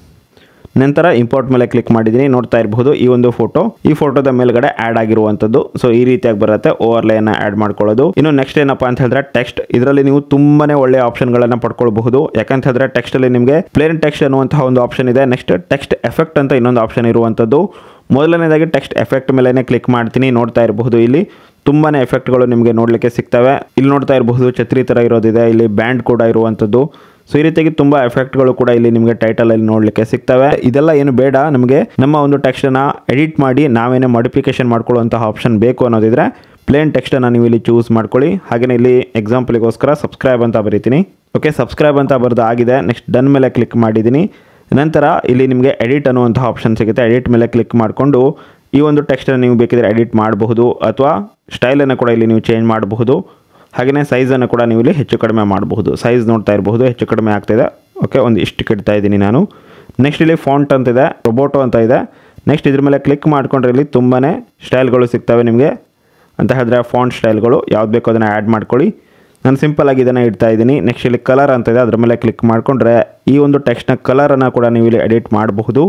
ನಂತರ ಇಂಪೋರ್ಟ್ ಮೇಲೆ ಕ್ಲಿಕ್ ಮಾಡಿದ್ದೀನಿ ನೋಡ್ತಾ ಇರಬಹುದು ಈ ಒಂದು ಫೋಟೋ ಈ ಫೋಟೋದ ಮೇಲ್ಗಡೆ ಆಡ್ ಆಗಿರುವಂತದ್ದು ಸೊ ಈ ರೀತಿಯಾಗಿ ಬರುತ್ತೆ ಓವರ್ಲೈನ ಆಡ್ ಮಾಡ್ಕೊಳ್ಳೋದು ಇನ್ನು ನೆಕ್ಸ್ಟ್ ಏನಪ್ಪಾ ಅಂತ ಹೇಳಿದ್ರೆ ಟೆಕ್ಸ್ಟ್ ಇದರಲ್ಲಿ ನೀವು ತುಂಬಾನೇ ಒಳ್ಳೆ ಆಪ್ಷನ್ಗಳನ್ನ ಪಡ್ಕೊಳ್ಬಹುದು ಯಾಕಂತ ಹೇಳಿದ್ರೆ ಟೆಕ್ಸ್ಟ್ ಅಲ್ಲಿ ನಿಮಗೆ ಪ್ಲೇನ್ ಟೆಕ್ಸ್ಟ್ ಅನ್ನುವಂತಹ ಒಂದು ಆಪ್ಷನ್ ಇದೆ ನೆಕ್ಸ್ಟ್ ಟೆಕ್ಸ್ಟ್ ಎಫೆಕ್ಟ್ ಅಂತ ಇನ್ನೊಂದು ಆಪ್ಷನ್ ಇರುವಂತದ್ದು ಮೊದಲನೇದಾಗಿ ಟೆಕ್ಸ್ಟ್ ಎಫೆಕ್ಟ್ ಮೇಲೆ ಕ್ಲಿಕ್ ಮಾಡ್ತೀನಿ ನೋಡ್ತಾ ಇರಬಹುದು ಇಲ್ಲಿ ತುಂಬಾನೇ ಎಫೆಕ್ಟ್ಗಳು ನಿಮಗೆ ನೋಡಲಿಕ್ಕೆ ಸಿಗ್ತವೆ ಇಲ್ಲಿ ನೋಡ್ತಾ ಇರಬಹುದು ಛತ್ರಿ ಥರ ಇರೋದಿದೆ ಇಲ್ಲಿ ಬ್ಯಾಂಡ್ ಕೂಡ ಇರುವಂಥದ್ದು ಸೊ ಈ ರೀತಿಯಾಗಿ ತುಂಬಾ ಎಫೆಕ್ಟ್ಗಳು ಕೂಡ ಇಲ್ಲಿ ನಿಮಗೆ ಟೈಟಲ್ ಅಲ್ಲಿ ನೋಡಲಿಕ್ಕೆ ಸಿಗ್ತವೆ ಇದೆಲ್ಲ ಏನು ಬೇಡ ನಮಗೆ ನಮ್ಮ ಒಂದು ಟೆಕ್ಸ್ಟನ್ನ ಎಡಿಟ್ ಮಾಡಿ ನಾವೇನೇ ಮಾಡಿಫಿಕೇಶನ್ ಮಾಡ್ಕೊಳ್ಳುವಂತಹ ಆಪ್ಷನ್ ಬೇಕು ಅನ್ನೋದಿದ್ರೆ ಪ್ಲೇನ್ ಟೆಕ್ಸ್ಟನ್ನು ನೀವು ಇಲ್ಲಿ ಚೂಸ್ ಮಾಡ್ಕೊಳ್ಳಿ ಹಾಗೆಯೇ ಇಲ್ಲಿ ಎಕ್ಸಾಂಪಲ್ಗೋಸ್ಕರ ಸಬ್ಸ್ಕ್ರೈಬ್ ಅಂತ ಬರೀತೀನಿ ಓಕೆ ಸಬ್ಸ್ಕ್ರೈಬ್ ಅಂತ ಬರೆದು ಆಗಿದೆ ನೆಕ್ಸ್ಟ್ ಡನ್ ಮೇಲೆ ಕ್ಲಿಕ್ ಮಾಡಿದ್ದೀನಿ ನಂತರ ಇಲ್ಲಿ ನಿಮಗೆ ಎಡಿಟ್ ಅನ್ನುವಂತಹ ಆಪ್ಷನ್ ಸಿಗುತ್ತೆ ಎಡಿಟ್ ಮೇಲೆ ಕ್ಲಿಕ್ ಮಾಡಿಕೊಂಡು ಈ ಒಂದು ಟೆಕ್ಸ್ಟನ್ನು ನೀವು ಬೇಕಿದ್ರೆ ಎಡಿಟ್ ಮಾಡಬಹುದು ಅಥವಾ ಸ್ಟೈಲನ್ನು ಕೂಡ ಇಲ್ಲಿ ನೀವು ಚೇಂಜ್ ಮಾಡಬಹುದು ಹಾಗೆಯೇ ಸೈಜನ್ನು ಕೂಡ ನೀವು ಇಲ್ಲಿ ಹೆಚ್ಚು ಕಡಿಮೆ ಮಾಡಬಹುದು ಸೈಜ್ ನೋಡ್ತಾ ಇರಬಹುದು ಹೆಚ್ಚು ಕಡಿಮೆ ಆಗ್ತಾಯಿದೆ ಓಕೆ ಒಂದು ಇಷ್ಟು ಕೆಡ್ತಾ ಇದ್ದೀನಿ ನಾನು ನೆಕ್ಸ್ಟ್ ಇಲ್ಲಿ ಫಾಂಟ್ ಅಂತ ಇದೆ ರೊಬೋಟೋ ಅಂತ ಇದೆ ನೆಕ್ಸ್ಟ್ ಇದ್ರ ಮೇಲೆ ಕ್ಲಿಕ್ ಮಾಡ್ಕೊಂಡ್ರೆ ಇಲ್ಲಿ ತುಂಬಾ ಸ್ಟೈಲ್ಗಳು ಸಿಗ್ತವೆ ನಿಮಗೆ ಅಂತ ಹೇಳಿದ್ರೆ ಫಾಂಟ್ ಸ್ಟೈಲ್ಗಳು ಯಾವ್ದು ಬೇಕೋ ಅದನ್ನು ಆ್ಯಡ್ ಮಾಡ್ಕೊಳ್ಳಿ ನಾನು ಸಿಂಪಲ್ ಆಗಿ ಇದನ್ನು ಇಡ್ತಾ ಇದ್ದೀನಿ ನೆಕ್ಸ್ಟ್ ಇಲ್ಲಿ ಕಲರ್ ಅಂತ ಇದೆ ಅದ್ರ ಮೇಲೆ ಕ್ಲಿಕ್ ಮಾಡಿಕೊಂಡ್ರೆ ಈ ಒಂದು ಟೆಕ್ಸ್ಟ್ನ ಕಲರನ್ನು ಕೂಡ ನೀವು ಇಲ್ಲಿ ಎಡಿಟ್ ಮಾಡಬಹುದು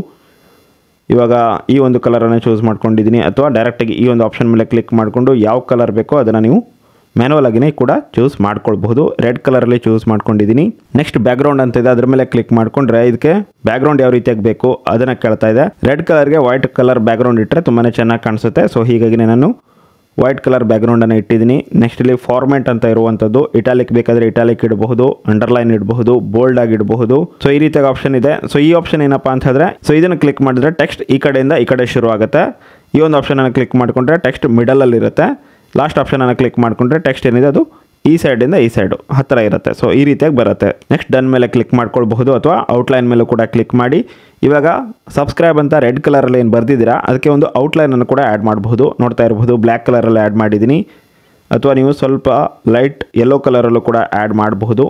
ಇವಾಗ ಈ ಒಂದು ಕಲರನ್ನು ಚೂಸ್ ಮಾಡ್ಕೊಂಡಿದ್ದೀನಿ ಅಥವಾ ಡೈರೆಕ್ಟಾಗಿ ಈ ಒಂದು ಆಪ್ಷನ್ ಮೇಲೆ ಕ್ಲಿಕ್ ಮಾಡಿಕೊಂಡು ಯಾವ ಕಲರ್ ಬೇಕೋ ಅದನ್ನು ನೀವು ಮ್ಯಾನುವಲ್ ಆಗಿನೇ ಕೂಡ ಚೂಸ್ ಮಾಡ್ಕೊಳ್ಬಹುದು ರೆಡ್ ಕಲರಲ್ಲಿ ಚೂಸ್ ಮಾಡ್ಕೊಂಡಿದ್ದೀನಿ ನೆಕ್ಸ್ಟ್ ಬ್ಯಾಕ್ಗ್ರೌಂಡ್ ಅಂತ ಇದೆ ಅದ್ರ ಮೇಲೆ ಕ್ಲಿಕ್ ಮಾಡ್ಕೊಂಡ್ರೆ ಇದಕ್ಕೆ ಬ್ಯಾಕ್ಗ್ರೌಂಡ್ ಯಾವ ರೀತಿಯಾಗಿ ಬೇಕು ಅದನ್ನ ಕೇಳ್ತಾ ಇದೆ ರೆಡ್ ಕಲರ್ಗೆ ವೈಟ್ ಕಲರ್ ಬ್ಯಾಕ್ಗ್ರೌಂಡ್ ಇಟ್ಟರೆ ತುಂಬಾ ಚೆನ್ನಾಗಿ ಕಾಣಿಸುತ್ತೆ ಸೊ ಹೀಗಾಗಿ ನಾನು ವೈಟ್ ಕಲರ್ ಬ್ಯಾಕ್ಗ್ರೌಂಡನ್ನು ಇಟ್ಟಿದ್ದೀನಿ ನೆಕ್ಸ್ಟ್ ಇಲ್ಲಿ ಫಾರ್ಮೆಟ್ ಅಂತ ಇರುವಂಥದ್ದು ಇಟಾಲಿಕ್ ಬೇಕಾದರೆ ಇಟಾಲಿಕ್ ಇಡಬಹುದು ಅಂಡರ್ಲೈನ್ ಇಡಬಹುದು ಬೋಲ್ಡ್ ಆಗಿ ಇಡಬಹುದು ಸೊ ಈ ರೀತಿಯಾಗಿ ಆಪ್ಷನ್ ಇದೆ ಸೊ ಈ ಆಪ್ಷನ್ ಏನಪ್ಪಾ ಅಂತ ಹೇಳಿದ್ರೆ ಸೊ ಇದನ್ನು ಕ್ಲಿಕ್ ಮಾಡಿದ್ರೆ ಟೆಕ್ಸ್ಟ್ ಈ ಕಡೆಯಿಂದ ಈ ಕಡೆ ಶುರು ಆಗುತ್ತೆ ಈ ಒಂದು ಆಪ್ಷನನ್ನು ಕ್ಲಿಕ್ ಮಾಡಿಕೊಂಡ್ರೆ ಟೆಕ್ಸ್ಟ್ ಮಿಡಲಲ್ಲಿ ಇರುತ್ತೆ ಲಾಸ್ಟ್ ಆಪ್ಷನನ್ನು ಕ್ಲಿಕ್ ಮಾಡಿಕೊಂಡ್ರೆ ಟೆಕ್ಸ್ಟ್ ಏನಿದೆ ಅದು ಈ ಸೈಡಿಂದ ಈ ಸೈಡು ಹತ್ತಿರ ಇರುತ್ತೆ ಸೊ ಈ ರೀತಿಯಾಗಿ ಬರುತ್ತೆ ನೆಕ್ಸ್ಟ್ ಡನ್ ಮೇಲೆ ಕ್ಲಿಕ್ ಮಾಡ್ಕೊಳ್ಬಹುದು ಅಥವಾ ಔಟ್ಲೈನ್ ಮೇಲೂ ಕೂಡ ಕ್ಲಿಕ್ ಮಾಡಿ ಇವಾಗ ಸಬ್ಸ್ಕ್ರೈಬ್ ಅಂತ ರೆಡ್ ಕಲರಲ್ಲಿ ಏನು ಬರ್ದಿದ್ದೀರಾ ಅದಕ್ಕೆ ಒಂದು ಔಟ್ಲೈನನ್ನು ಕೂಡ ಆ್ಯಡ್ ಮಾಡಬಹುದು ನೋಡ್ತಾ ಇರಬಹುದು ಬ್ಲ್ಯಾಕ್ ಕಲರಲ್ಲಿ ಆ್ಯಡ್ ಮಾಡಿದ್ದೀನಿ ಅಥವಾ ನೀವು ಸ್ವಲ್ಪ ಲೈಟ್ ಯೆಲ್ಲೋ ಕಲರಲ್ಲೂ ಕೂಡ ಆ್ಯಡ್ ಮಾಡಬಹುದು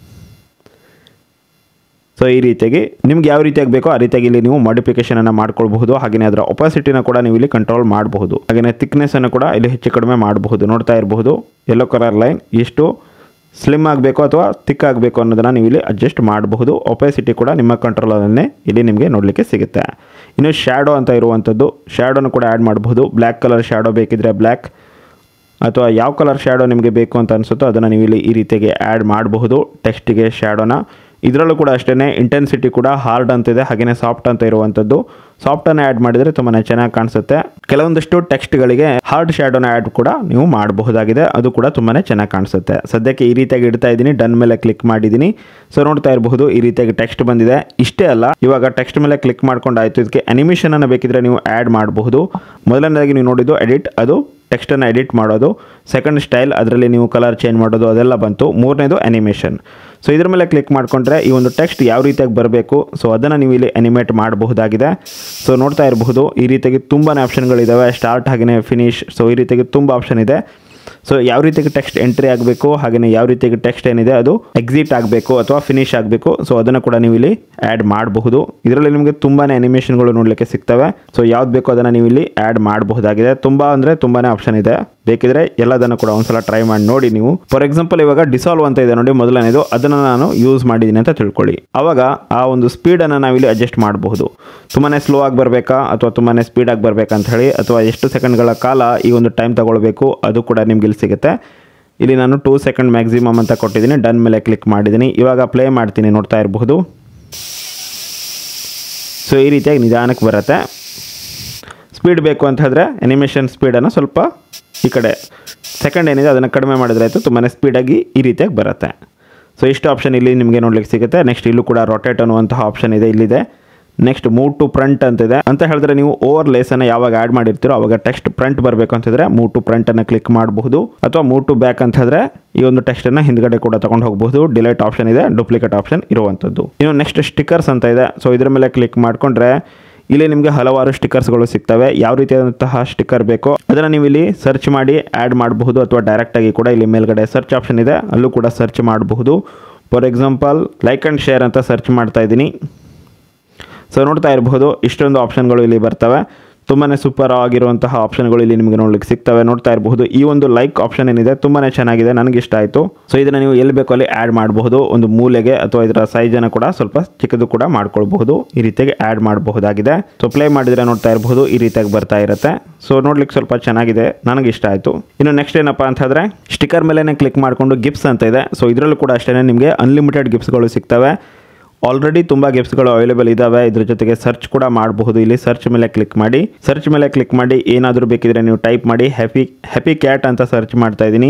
ಸೊ ಈ ರೀತಿಯಾಗಿ ನಿಮ್ಗೆ ಯಾವ ರೀತಿಯಾಗಿ ಬೇಕೋ ಆ ರೀತಿಯಾಗಿ ಇಲ್ಲಿ ನೀವು ಮಾಡಿಫಿಕೇಶನ್ ಮಾಡ್ಕೊಳ್ಬಹುದು ಹಾಗೆಯೇ ಅದರ ಒಪಾಸಿಟಿನ ಕೂಡ ನೀವು ಇಲ್ಲಿ ಕಂಟ್ರೋಲ್ ಮಾಡಬಹುದು ಹಾಗೆಯೇ thickness ಅನ್ನು ಕೂಡ ಇಲ್ಲಿ ಹೆಚ್ಚು ಕಡಿಮೆ ಮಾಡಬಹುದು ನೋಡ್ತಾ ಇರಬಹುದು ಯೆಲ್ಲೋ ಕಲರ್ ಲೈನ್ ಎಷ್ಟು ಸ್ಲಿಮ್ ಆಗಬೇಕು ಅಥವಾ ಥಿಕ್ ಆಗಬೇಕು ಅನ್ನೋದನ್ನು ನೀವು ಇಲ್ಲಿ ಅಡ್ಜಸ್ಟ್ ಮಾಡಬಹುದು ಒಪಾಸಿಟಿ ಕೂಡ ನಿಮ್ಮ ಕಂಟ್ರೋಲಲ್ಲೇ ಇಲ್ಲಿ ನಿಮಗೆ ನೋಡಲಿಕ್ಕೆ ಸಿಗುತ್ತೆ ಇನ್ನು ಶ್ಯಾಡೋ ಅಂತ ಇರುವಂಥದ್ದು ಶ್ಯಾಡೋನು ಕೂಡ ಆ್ಯಡ್ ಮಾಡಬಹುದು ಬ್ಲ್ಯಾಕ್ ಕಲರ್ ಶ್ಯಾಡೋ ಬೇಕಿದ್ರೆ ಬ್ಲ್ಯಾಕ್ ಅಥವಾ ಯಾವ ಕಲರ್ ಶ್ಯಾಡೋ ನಿಮಗೆ ಬೇಕು ಅಂತ ಅನಿಸುತ್ತೋ ಅದನ್ನು ನೀವು ಇಲ್ಲಿ ಈ ರೀತಿಯಾಗಿ ಆ್ಯಡ್ ಮಾಡಬಹುದು ಟೆಕ್ಸ್ಟಿಗೆ ಶ್ಯಾಡೋನ ಇದರಲ್ಲೂ ಕೂಡ ಅಷ್ಟೇ ಇಂಟೆನ್ಸಿಟಿ ಕೂಡ ಹಾರ್ಡ್ ಅಂತಿದೆ ಹಾಗೆಯೇ ಸಾಫ್ಟ್ ಅಂತ ಇರುವಂಥದ್ದು ಸಾಫ್ಟನ್ನು ಆ್ಯಡ್ ಮಾಡಿದರೆ ತುಂಬಾ ಚೆನ್ನಾಗಿ ಕಾಣಿಸುತ್ತೆ ಕೆಲವೊಂದಷ್ಟು ಟೆಕ್ಸ್ಟ್ಗಳಿಗೆ ಹಾರ್ಡ್ ಶ್ಯಾಡೋನ ಆ್ಯಡ್ ಕೂಡ ನೀವು ಮಾಡಬಹುದಾಗಿದೆ ಅದು ಕೂಡ ತುಂಬಾ ಚೆನ್ನಾಗಿ ಕಾಣಿಸುತ್ತೆ ಸದ್ಯಕ್ಕೆ ಈ ರೀತಿಯಾಗಿ ಇಡ್ತಾ ಇದ್ದೀನಿ ಡನ್ ಮೇಲೆ ಕ್ಲಿಕ್ ಮಾಡಿದ್ದೀನಿ ಸೊ ನೋಡ್ತಾ ಇರಬಹುದು ಈ ರೀತಿಯಾಗಿ ಟೆಕ್ಸ್ಟ್ ಬಂದಿದೆ ಇಷ್ಟೇ ಅಲ್ಲ ಇವಾಗ ಟೆಕ್ಸ್ಟ್ ಮೇಲೆ ಕ್ಲಿಕ್ ಮಾಡ್ಕೊಂಡು ಆಯಿತು ಇದಕ್ಕೆ ಅನಿಮೇಷನ್ ಅನ್ನು ಬೇಕಿದ್ರೆ ನೀವು ಆ್ಯಡ್ ಮಾಡಬಹುದು ಮೊದಲನೇದಾಗಿ ನೀವು ನೋಡಿದ್ದು ಎಡಿಟ್ ಅದು ಟೆಕ್ಸ್ಟನ್ನು ಎಡಿಟ್ ಮಾಡೋದು ಸೆಕೆಂಡ್ ಸ್ಟೈಲ್ ಅದರಲ್ಲಿ ನೀವು ಕಲರ್ ಚೇಂಜ್ ಮಾಡೋದು ಅದೆಲ್ಲ ಬಂತು ಮೂರನೇದು ಅನಿಮೇಷನ್ ಸೊ ಇದ್ರ ಮೇಲೆ ಕ್ಲಿಕ್ ಮಾಡಿಕೊಂಡ್ರೆ ಈ ಒಂದು ಟೆಕ್ಸ್ಟ್ ಯಾವ ರೀತಿಯಾಗಿ ಬರಬೇಕು ಸೊ ಅದನ್ನು ನೀವು ಇಲ್ಲಿ ಅನಿಮೇಟ್ ಮಾಡಬಹುದಾಗಿದೆ ಸೊ ನೋಡ್ತಾ ಇರಬಹುದು ಈ ರೀತಿಯಾಗಿ ತುಂಬಾ ಆಪ್ಷನ್ಗಳಿದ್ದಾವೆ ಸ್ಟಾರ್ಟ್ ಹಾಗೆಯೇ ಫಿನಿಶ್ ಸೊ ಈ ರೀತಿಯಾಗಿ ತುಂಬ ಆಪ್ಷನ್ ಇದೆ ಸೊ ಯಾವ ರೀತಿಯಾಗಿ ಟೆಕ್ಸ್ಟ್ ಎಂಟ್ರಿ ಆಗಬೇಕು ಹಾಗೆಯೇ ಯಾವ ರೀತಿಯಾಗಿ ಟೆಕ್ಸ್ಟ್ ಏನಿದೆ ಅದು ಎಕ್ಸಿಟ್ ಆಗಬೇಕು ಅಥವಾ ಫಿನಿಶ್ ಆಗಬೇಕು ಸೊ ಅದನ್ನು ಕೂಡ ನೀವು ಇಲ್ಲಿ ಆ್ಯಡ್ ಮಾಡಬಹುದು ಇದರಲ್ಲಿ ನಿಮಗೆ ತುಂಬಾ ಅನಿಮೇಷನ್ಗಳು ನೋಡಲಿಕ್ಕೆ ಸಿಗ್ತವೆ ಸೊ ಯಾವ್ದು ಬೇಕೋ ಅದನ್ನು ನೀವು ಇಲ್ಲಿ ಆ್ಯಡ್ ಮಾಡಬಹುದಾಗಿದೆ ತುಂಬ ಅಂದರೆ ತುಂಬಾ ಆಪ್ಷನ್ ಇದೆ ಬೇಕಿದ್ರೆ ಎಲ್ಲದನ್ನು ಕೂಡ ಒಂದ್ಸಲ ಟ್ರೈ ಮಾಡಿ ನೋಡಿ ನೀವು ಫಾರ್ ಎಕ್ಸಾಂಪಲ್ ಇವಾಗ ಡಿಸಾಲ್ವ್ ಅಂತ ಇದೆ ನೋಡಿ ಮೊದಲನೇದು ಅದನ್ನು ನಾನು ಯೂಸ್ ಮಾಡಿದ್ದೀನಿ ಅಂತ ತಿಳ್ಕೊಳ್ಳಿ ಅವಾಗ ಆ ಒಂದು ಸ್ಪೀಡನ್ನು ನಾವಿಲ್ಲಿ ಅಡ್ಜಸ್ಟ್ ಮಾಡಬಹುದು ತುಂಬಾ ಸ್ಲೋ ಆಗಿ ಬರಬೇಕಾ ಅಥವಾ ತುಂಬಾ ಸ್ಪೀಡಾಗಿ ಬರಬೇಕಾ ಅಂತ ಹೇಳಿ ಅಥವಾ ಎಷ್ಟು ಸೆಕೆಂಡ್ಗಳ ಕಾಲ ಈ ಒಂದು ಟೈಮ್ ತಗೊಳ್ಬೇಕು ಅದು ಕೂಡ ನಿಮ್ಗೆ ಇಲ್ಲಿ ಸಿಗುತ್ತೆ ಇಲ್ಲಿ ನಾನು ಟೂ ಸೆಕೆಂಡ್ ಮ್ಯಾಕ್ಸಿಮಮ್ ಅಂತ ಕೊಟ್ಟಿದ್ದೀನಿ ಡನ್ ಮೇಲೆ ಕ್ಲಿಕ್ ಮಾಡಿದ್ದೀನಿ ಇವಾಗ ಪ್ಲೇ ಮಾಡ್ತೀನಿ ನೋಡ್ತಾ ಇರಬಹುದು ಸೊ ಈ ರೀತಿಯಾಗಿ ನಿಧಾನಕ್ಕೆ ಬರುತ್ತೆ ಸ್ಪೀಡ್ ಬೇಕು ಅಂತ ಹೇಳಿದ್ರೆ ಅನಿಮೇಷನ್ ಸ್ಪೀಡನ್ನು ಸ್ವಲ್ಪ ಈ ಕಡೆ ಸೆಕೆಂಡ್ ಏನಿದೆ ಅದನ್ನು ಕಡಿಮೆ ಮಾಡಿದ್ರೆ ಆಯಿತು ತುಂಬಾ ಸ್ಪೀಡಾಗಿ ಈ ರೀತಿಯಾಗಿ ಬರುತ್ತೆ ಸೊ ಇಷ್ಟು ಆಪ್ಷನ್ ಇಲ್ಲಿ ನಿಮಗೆ ನೋಡ್ಲಿಕ್ಕೆ ಸಿಗುತ್ತೆ ನೆಕ್ಸ್ಟ್ ಇಲ್ಲೂ ಕೂಡ ರೊಟೇಟ್ ಅನ್ನುವಂತಹ ಆಪ್ಷನ್ ಇದೆ ಇಲ್ಲಿದೆ ನೆಕ್ಸ್ಟ್ ಮೂವ್ ಟು ಫ್ರಂಟ್ ಅಂತಿದೆ ಅಂತ ಹೇಳಿದ್ರೆ ನೀವು ಓವರ್ ಲೇಸನ್ನು ಯಾವಾಗ ಆ್ಯಡ್ ಮಾಡಿರ್ತೀರೋ ಅವಾಗ ಟೆಕ್ಸ್ಟ್ ಫ್ರಂಟ್ ಬರಬೇಕು ಅಂತಿದ್ರೆ ಮೂವ್ ಟು ಫ್ರಂಟನ್ನು ಕ್ಲಿಕ್ ಮಾಡಬಹುದು ಅಥವಾ ಮೂವ್ ಟು ಬ್ಯಾಕ್ ಅಂತ ಹೇಳಿದ್ರೆ ಈ ಒಂದು ಟೆಕ್ಸ್ಟನ್ನು ಹಿಂದ್ಗಡೆ ಕೂಡ ತಗೊಂಡು ಹೋಗಬಹುದು ಡಿಲೈಟ್ ಆಪ್ಷನ್ ಇದೆ ಡೂಪ್ಲಿಕೇಟ್ ಆಪ್ಷನ್ ಇರುವಂಥದ್ದು ಇನ್ನು ನೆಕ್ಸ್ಟ್ ಸ್ಟಿಕ್ಕರ್ಸ್ ಅಂತ ಇದೆ ಸೊ ಇದ್ರ ಮೇಲೆ ಕ್ಲಿಕ್ ಮಾಡಿಕೊಂಡ್ರೆ ಇಲ್ಲಿ ನಿಮಗೆ ಹಲವಾರು ಸ್ಟಿಕ್ಕರ್ಸ್ಗಳು ಸಿಗ್ತವೆ ಯಾವ ರೀತಿಯಾದಂತಹ ಸ್ಟಿಕ್ಕರ್ ಬೇಕೋ ಅದನ್ನು ನೀವು ಇಲ್ಲಿ ಸರ್ಚ್ ಮಾಡಿ ಆ್ಯಡ್ ಮಾಡಬಹುದು ಅಥವಾ ಡೈರೆಕ್ಟಾಗಿ ಕೂಡ ಇಲ್ಲಿ ಮೇಲ್ಗಡೆ ಸರ್ಚ್ ಆಪ್ಷನ್ ಇದೆ ಅಲ್ಲೂ ಕೂಡ ಸರ್ಚ್ ಮಾಡಬಹುದು for example like and share ಅಂತ ಸರ್ಚ್ ಮಾಡ್ತಾ ಇದ್ದೀನಿ ಸೊ ನೋಡ್ತಾ ಇರಬಹುದು ಇಷ್ಟೊಂದು ಆಪ್ಷನ್ಗಳು ಇಲ್ಲಿ ಬರ್ತವೆ ತುಂಬಾ ಸೂಪರ್ ಆಗಿರುವಂತಹ ಆಪ್ಷನ್ಗಳು ಇಲ್ಲಿ ನಿಮಗೆ ನೋಡ್ಲಿಕ್ಕೆ ಸಿಗ್ತವೆ ನೋಡ್ತಾ ಇರಬಹುದು ಈ ಒಂದು ಲೈಕ್ ಆಪ್ಷನ್ ಏನಿದೆ ತುಂಬಾ ಚೆನ್ನಾಗಿದೆ ನನಗೆ ಇಷ್ಟ ಆಯಿತು ಸೊ ಇದನ್ನು ನೀವು ಎಲ್ಲಿ ಬೇಕೋ ಅಲ್ಲಿ ಆ್ಯಡ್ ಮಾಡಬಹುದು ಒಂದು ಮೂಲೆಗೆ ಅಥವಾ ಇದರ ಸೈಜನ್ನು ಕೂಡ ಸ್ವಲ್ಪ ಚಿಕ್ಕದು ಕೂಡ ಮಾಡ್ಕೊಳ್ಬಹುದು ಈ ರೀತಿಯಾಗಿ ಆ್ಯಡ್ ಮಾಡಬಹುದಾಗಿದೆ ಸೊ ಪ್ಲೇ ಮಾಡಿದರೆ ನೋಡ್ತಾ ಇರಬಹುದು ಈ ರೀತಿಯಾಗಿ ಬರ್ತಾ ಇರುತ್ತೆ ಸೊ ನೋಡ್ಲಿಕ್ಕೆ ಸ್ವಲ್ಪ ಚೆನ್ನಾಗಿದೆ ನನಗೆ ಇಷ್ಟ ಆಯಿತು ಇನ್ನು ನೆಕ್ಸ್ಟ್ ಏನಪ್ಪ ಅಂತ ಹೇಳಿದ್ರೆ ಸ್ಟಿಕ್ಕರ್ ಮೇಲೆ ಕ್ಲಿಕ್ ಮಾಡಿಕೊಂಡು ಗಿಫ್ಟ್ಸ್ ಅಂತ ಇದೆ ಸೊ ಇದರಲ್ಲೂ ಕೂಡ ಅಷ್ಟೇ ನಿಮಗೆ ಅನ್ಲಿಮಿಟೆಡ್ ಗಿಫ್ಟ್ಸ್ಗಳು ಸಿಗ್ತವೆ ಆಲ್ರೆಡಿ ತುಂಬ ಗಿಫ್ಟ್ಸ್ಗಳು ಅವೈಲೇಬಲ್ ಇದ್ದಾವೆ ಇದ್ರ ಜೊತೆಗೆ ಸರ್ಚ್ ಕೂಡ ಮಾಡಬಹುದು ಇಲ್ಲಿ ಸರ್ಚ್ ಮೇಲೆ ಕ್ಲಿಕ್ ಮಾಡಿ ಸರ್ಚ್ ಮೇಲೆ ಕ್ಲಿಕ್ ಮಾಡಿ ಏನಾದರೂ ಬೇಕಿದ್ರೆ ನೀವು ಟೈಪ್ ಮಾಡಿ ಹ್ಯಾಪಿ ಹ್ಯಾಪಿ ಕ್ಯಾಟ್ ಅಂತ ಸರ್ಚ್ ಮಾಡ್ತಾ ಇದ್ದೀನಿ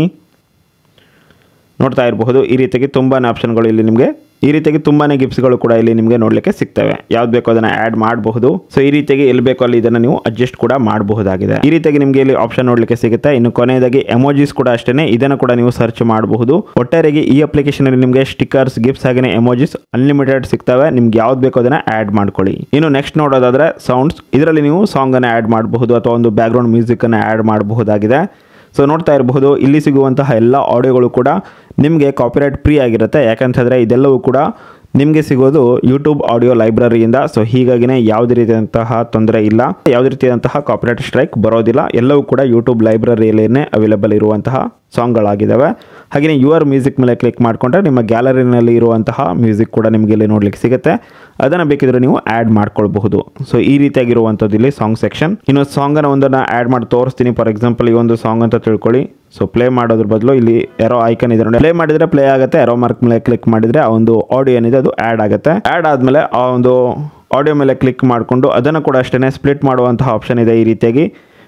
ನೋಡ್ತಾ ಇರಬಹುದು ಈ ರೀತಿಯಾಗಿ ತುಂಬಾ ಆಪ್ಷನ್ಗಳು ಇಲ್ಲಿ ನಿಮಗೆ ಈ ರೀತಿಯಾಗಿ ತುಂಬಾ ಗಿಫ್ಟ್ಸ್ಗಳು ಕೂಡ ಇಲ್ಲಿ ನಿಮಗೆ ನೋಡಲಿಕ್ಕೆ ಸಿಗ್ತವೆ ಯಾವ್ದು ಬೇಕೋ ಅದನ್ನು ಆ್ಯಡ್ ಮಾಡಬಹುದು ಸೊ ಈ ರೀತಿಯಾಗಿ ಎಲ್ಲಿ ಬೇಕೋ ಅಲ್ಲಿ ಇದನ್ನು ನೀವು ಅಡ್ಜಸ್ಟ್ ಕೂಡ ಮಾಡಬಹುದಾಗಿದೆ ಈ ರೀತಿಯಾಗಿ ನಿಮಗೆ ಇಲ್ಲಿ ಆಪ್ಷನ್ ನೋಡಲಿಕ್ಕೆ ಸಿಗುತ್ತೆ ಇನ್ನು ಕೊನೆಯದಾಗಿ ಎಮೋಜಿಸ್ ಕೂಡ ಅಷ್ಟೇ ಇದನ್ನು ಕೂಡ ನೀವು ಸರ್ಚ್ ಮಾಡಬಹುದು ಒಟ್ಟಾರೆಯಾಗಿ ಈ ಅಪ್ಲಿಕೇಶನ್ ಅಲ್ಲಿ ನಿಮಗೆ ಸ್ಟಿಕ್ಕರ್ಸ್ ಗಿಫ್ಟ್ಸ್ ಹಾಗೆ ಎಮೋಜಿಸ್ ಅನ್ಲಿಮಿಟೆಡ್ ಸಿಗ್ತವೆ ನಿಮ್ಗೆ ಯಾವ್ದು ಬೇಕೋ ಅದನ್ನ ಆ್ಯಡ್ ಮಾಡ್ಕೊಳ್ಳಿ ಇನ್ನು ನೆಕ್ಸ್ಟ್ ನೋಡೋದಾದ್ರೆ ಸೌಂಡ್ಸ್ ಇದರಲ್ಲಿ ನೀವು ಸಾಂಗ್ ಅನ್ನು ಆ್ಯಡ್ ಮಾಡಬಹುದು ಅಥವಾ ಒಂದು ಬ್ಯಾಕ್ಗ್ರೌಂಡ್ ಮ್ಯೂಸಿಕ್ ಅನ್ನು ಆ್ಯಡ್ ಮಾಡಬಹುದಾಗಿದೆ ಸೊ ನೋಡ್ತಾ ಇರಬಹುದು ಇಲ್ಲಿ ಸಿಗುವಂತಹ ಎಲ್ಲ ಆಡಿಯೋಗಳು ಕೂಡ ನಿಮಗೆ ಕಾಪಿರೈಟ್ ಫ್ರೀ ಆಗಿರುತ್ತೆ ಯಾಕಂತ ಹೇಳಿದ್ರೆ ಇದೆಲ್ಲವೂ ಕೂಡ ನಿಮಗೆ ಸಿಗೋದು ಯೂಟ್ಯೂಬ್ ಆಡಿಯೋ ಲೈಬ್ರರಿಯಿಂದ ಸೊ ಹೀಗಾಗಿನೇ ಯಾವುದೇ ರೀತಿಯಾದಂತಹ ತೊಂದರೆ ಇಲ್ಲ ಯಾವುದೇ ರೀತಿಯಾದಂತಹ ಕಾಪಿರೈಟ್ ಸ್ಟ್ರೈಕ್ ಬರೋದಿಲ್ಲ ಎಲ್ಲವೂ ಕೂಡ ಯೂಟ್ಯೂಬ್ ಲೈಬ್ರರಿಯಲ್ಲೇ ಅವೈಲೇಬಲ್ ಇರುವಂತಹ ಸಾಂಗ್ಗಳಾಗಿದ್ದಾವೆ ಹಾಗೆಯೇ ಯುವರ್ ಮ್ಯೂಸಿಕ್ ಮೇಲೆ ಕ್ಲಿಕ್ ಮಾಡಿಕೊಂಡ್ರೆ ನಿಮ್ಮ ಗ್ಯಾಲರಿನಲ್ಲಿ ಇರುವಂತಹ ಮ್ಯೂಸಿಕ್ ಕೂಡ ನಿಮಗೆ ಇಲ್ಲಿ ನೋಡ್ಲಿಕ್ಕೆ ಸಿಗುತ್ತೆ ಅದನ್ನು ಬೇಕಿದ್ರೆ ನೀವು ಆ್ಯಡ್ ಮಾಡ್ಕೊಳ್ಬಹುದು ಸೊ ಈ ರೀತಿಯಾಗಿರುವಂಥದ್ದು ಇಲ್ಲಿ ಸಾಂಗ್ ಸೆಕ್ಷನ್ ಇನ್ನು ಸಾಂಗನ್ನು ಒಂದನ್ನು ಆ್ಯಡ್ ಮಾಡಿ ತೋರಿಸ್ತೀನಿ ಫಾರ್ ಎಕ್ಸಾಂಪಲ್ ಈ ಒಂದು ಸಾಂಗ್ ಅಂತ ತಿಳ್ಕೊಳ್ಳಿ ಸೊ ಪ್ಲೇ ಮಾಡೋದ್ರ ಬದಲು ಇಲ್ಲಿ ಎರೋ ಐಕನ್ ಇದೆ ನೋಡಿ ಪ್ಲೇ ಮಾಡಿದ್ರೆ ಪ್ಲೇ ಆಗುತ್ತೆ ಎರೋ ಮಾರ್ಕ್ ಮೇಲೆ ಕ್ಲಿಕ್ ಮಾಡಿದ್ರೆ ಆ ಒಂದು ಆಡಿಯೋ ಏನಿದೆ ಅದು ಆ್ಯಡ್ ಆಗುತ್ತೆ ಆ್ಯಡ್ ಆದಮೇಲೆ ಆ ಒಂದು ಆಡಿಯೋ ಮೇಲೆ ಕ್ಲಿಕ್ ಮಾಡಿಕೊಂಡು ಅದನ್ನು ಕೂಡ ಅಷ್ಟೇ ಸ್ಪ್ಲಿಟ್ ಮಾಡುವಂತಹ ಆಪ್ಷನ್ ಇದೆ ಈ ರೀತಿಯಾಗಿ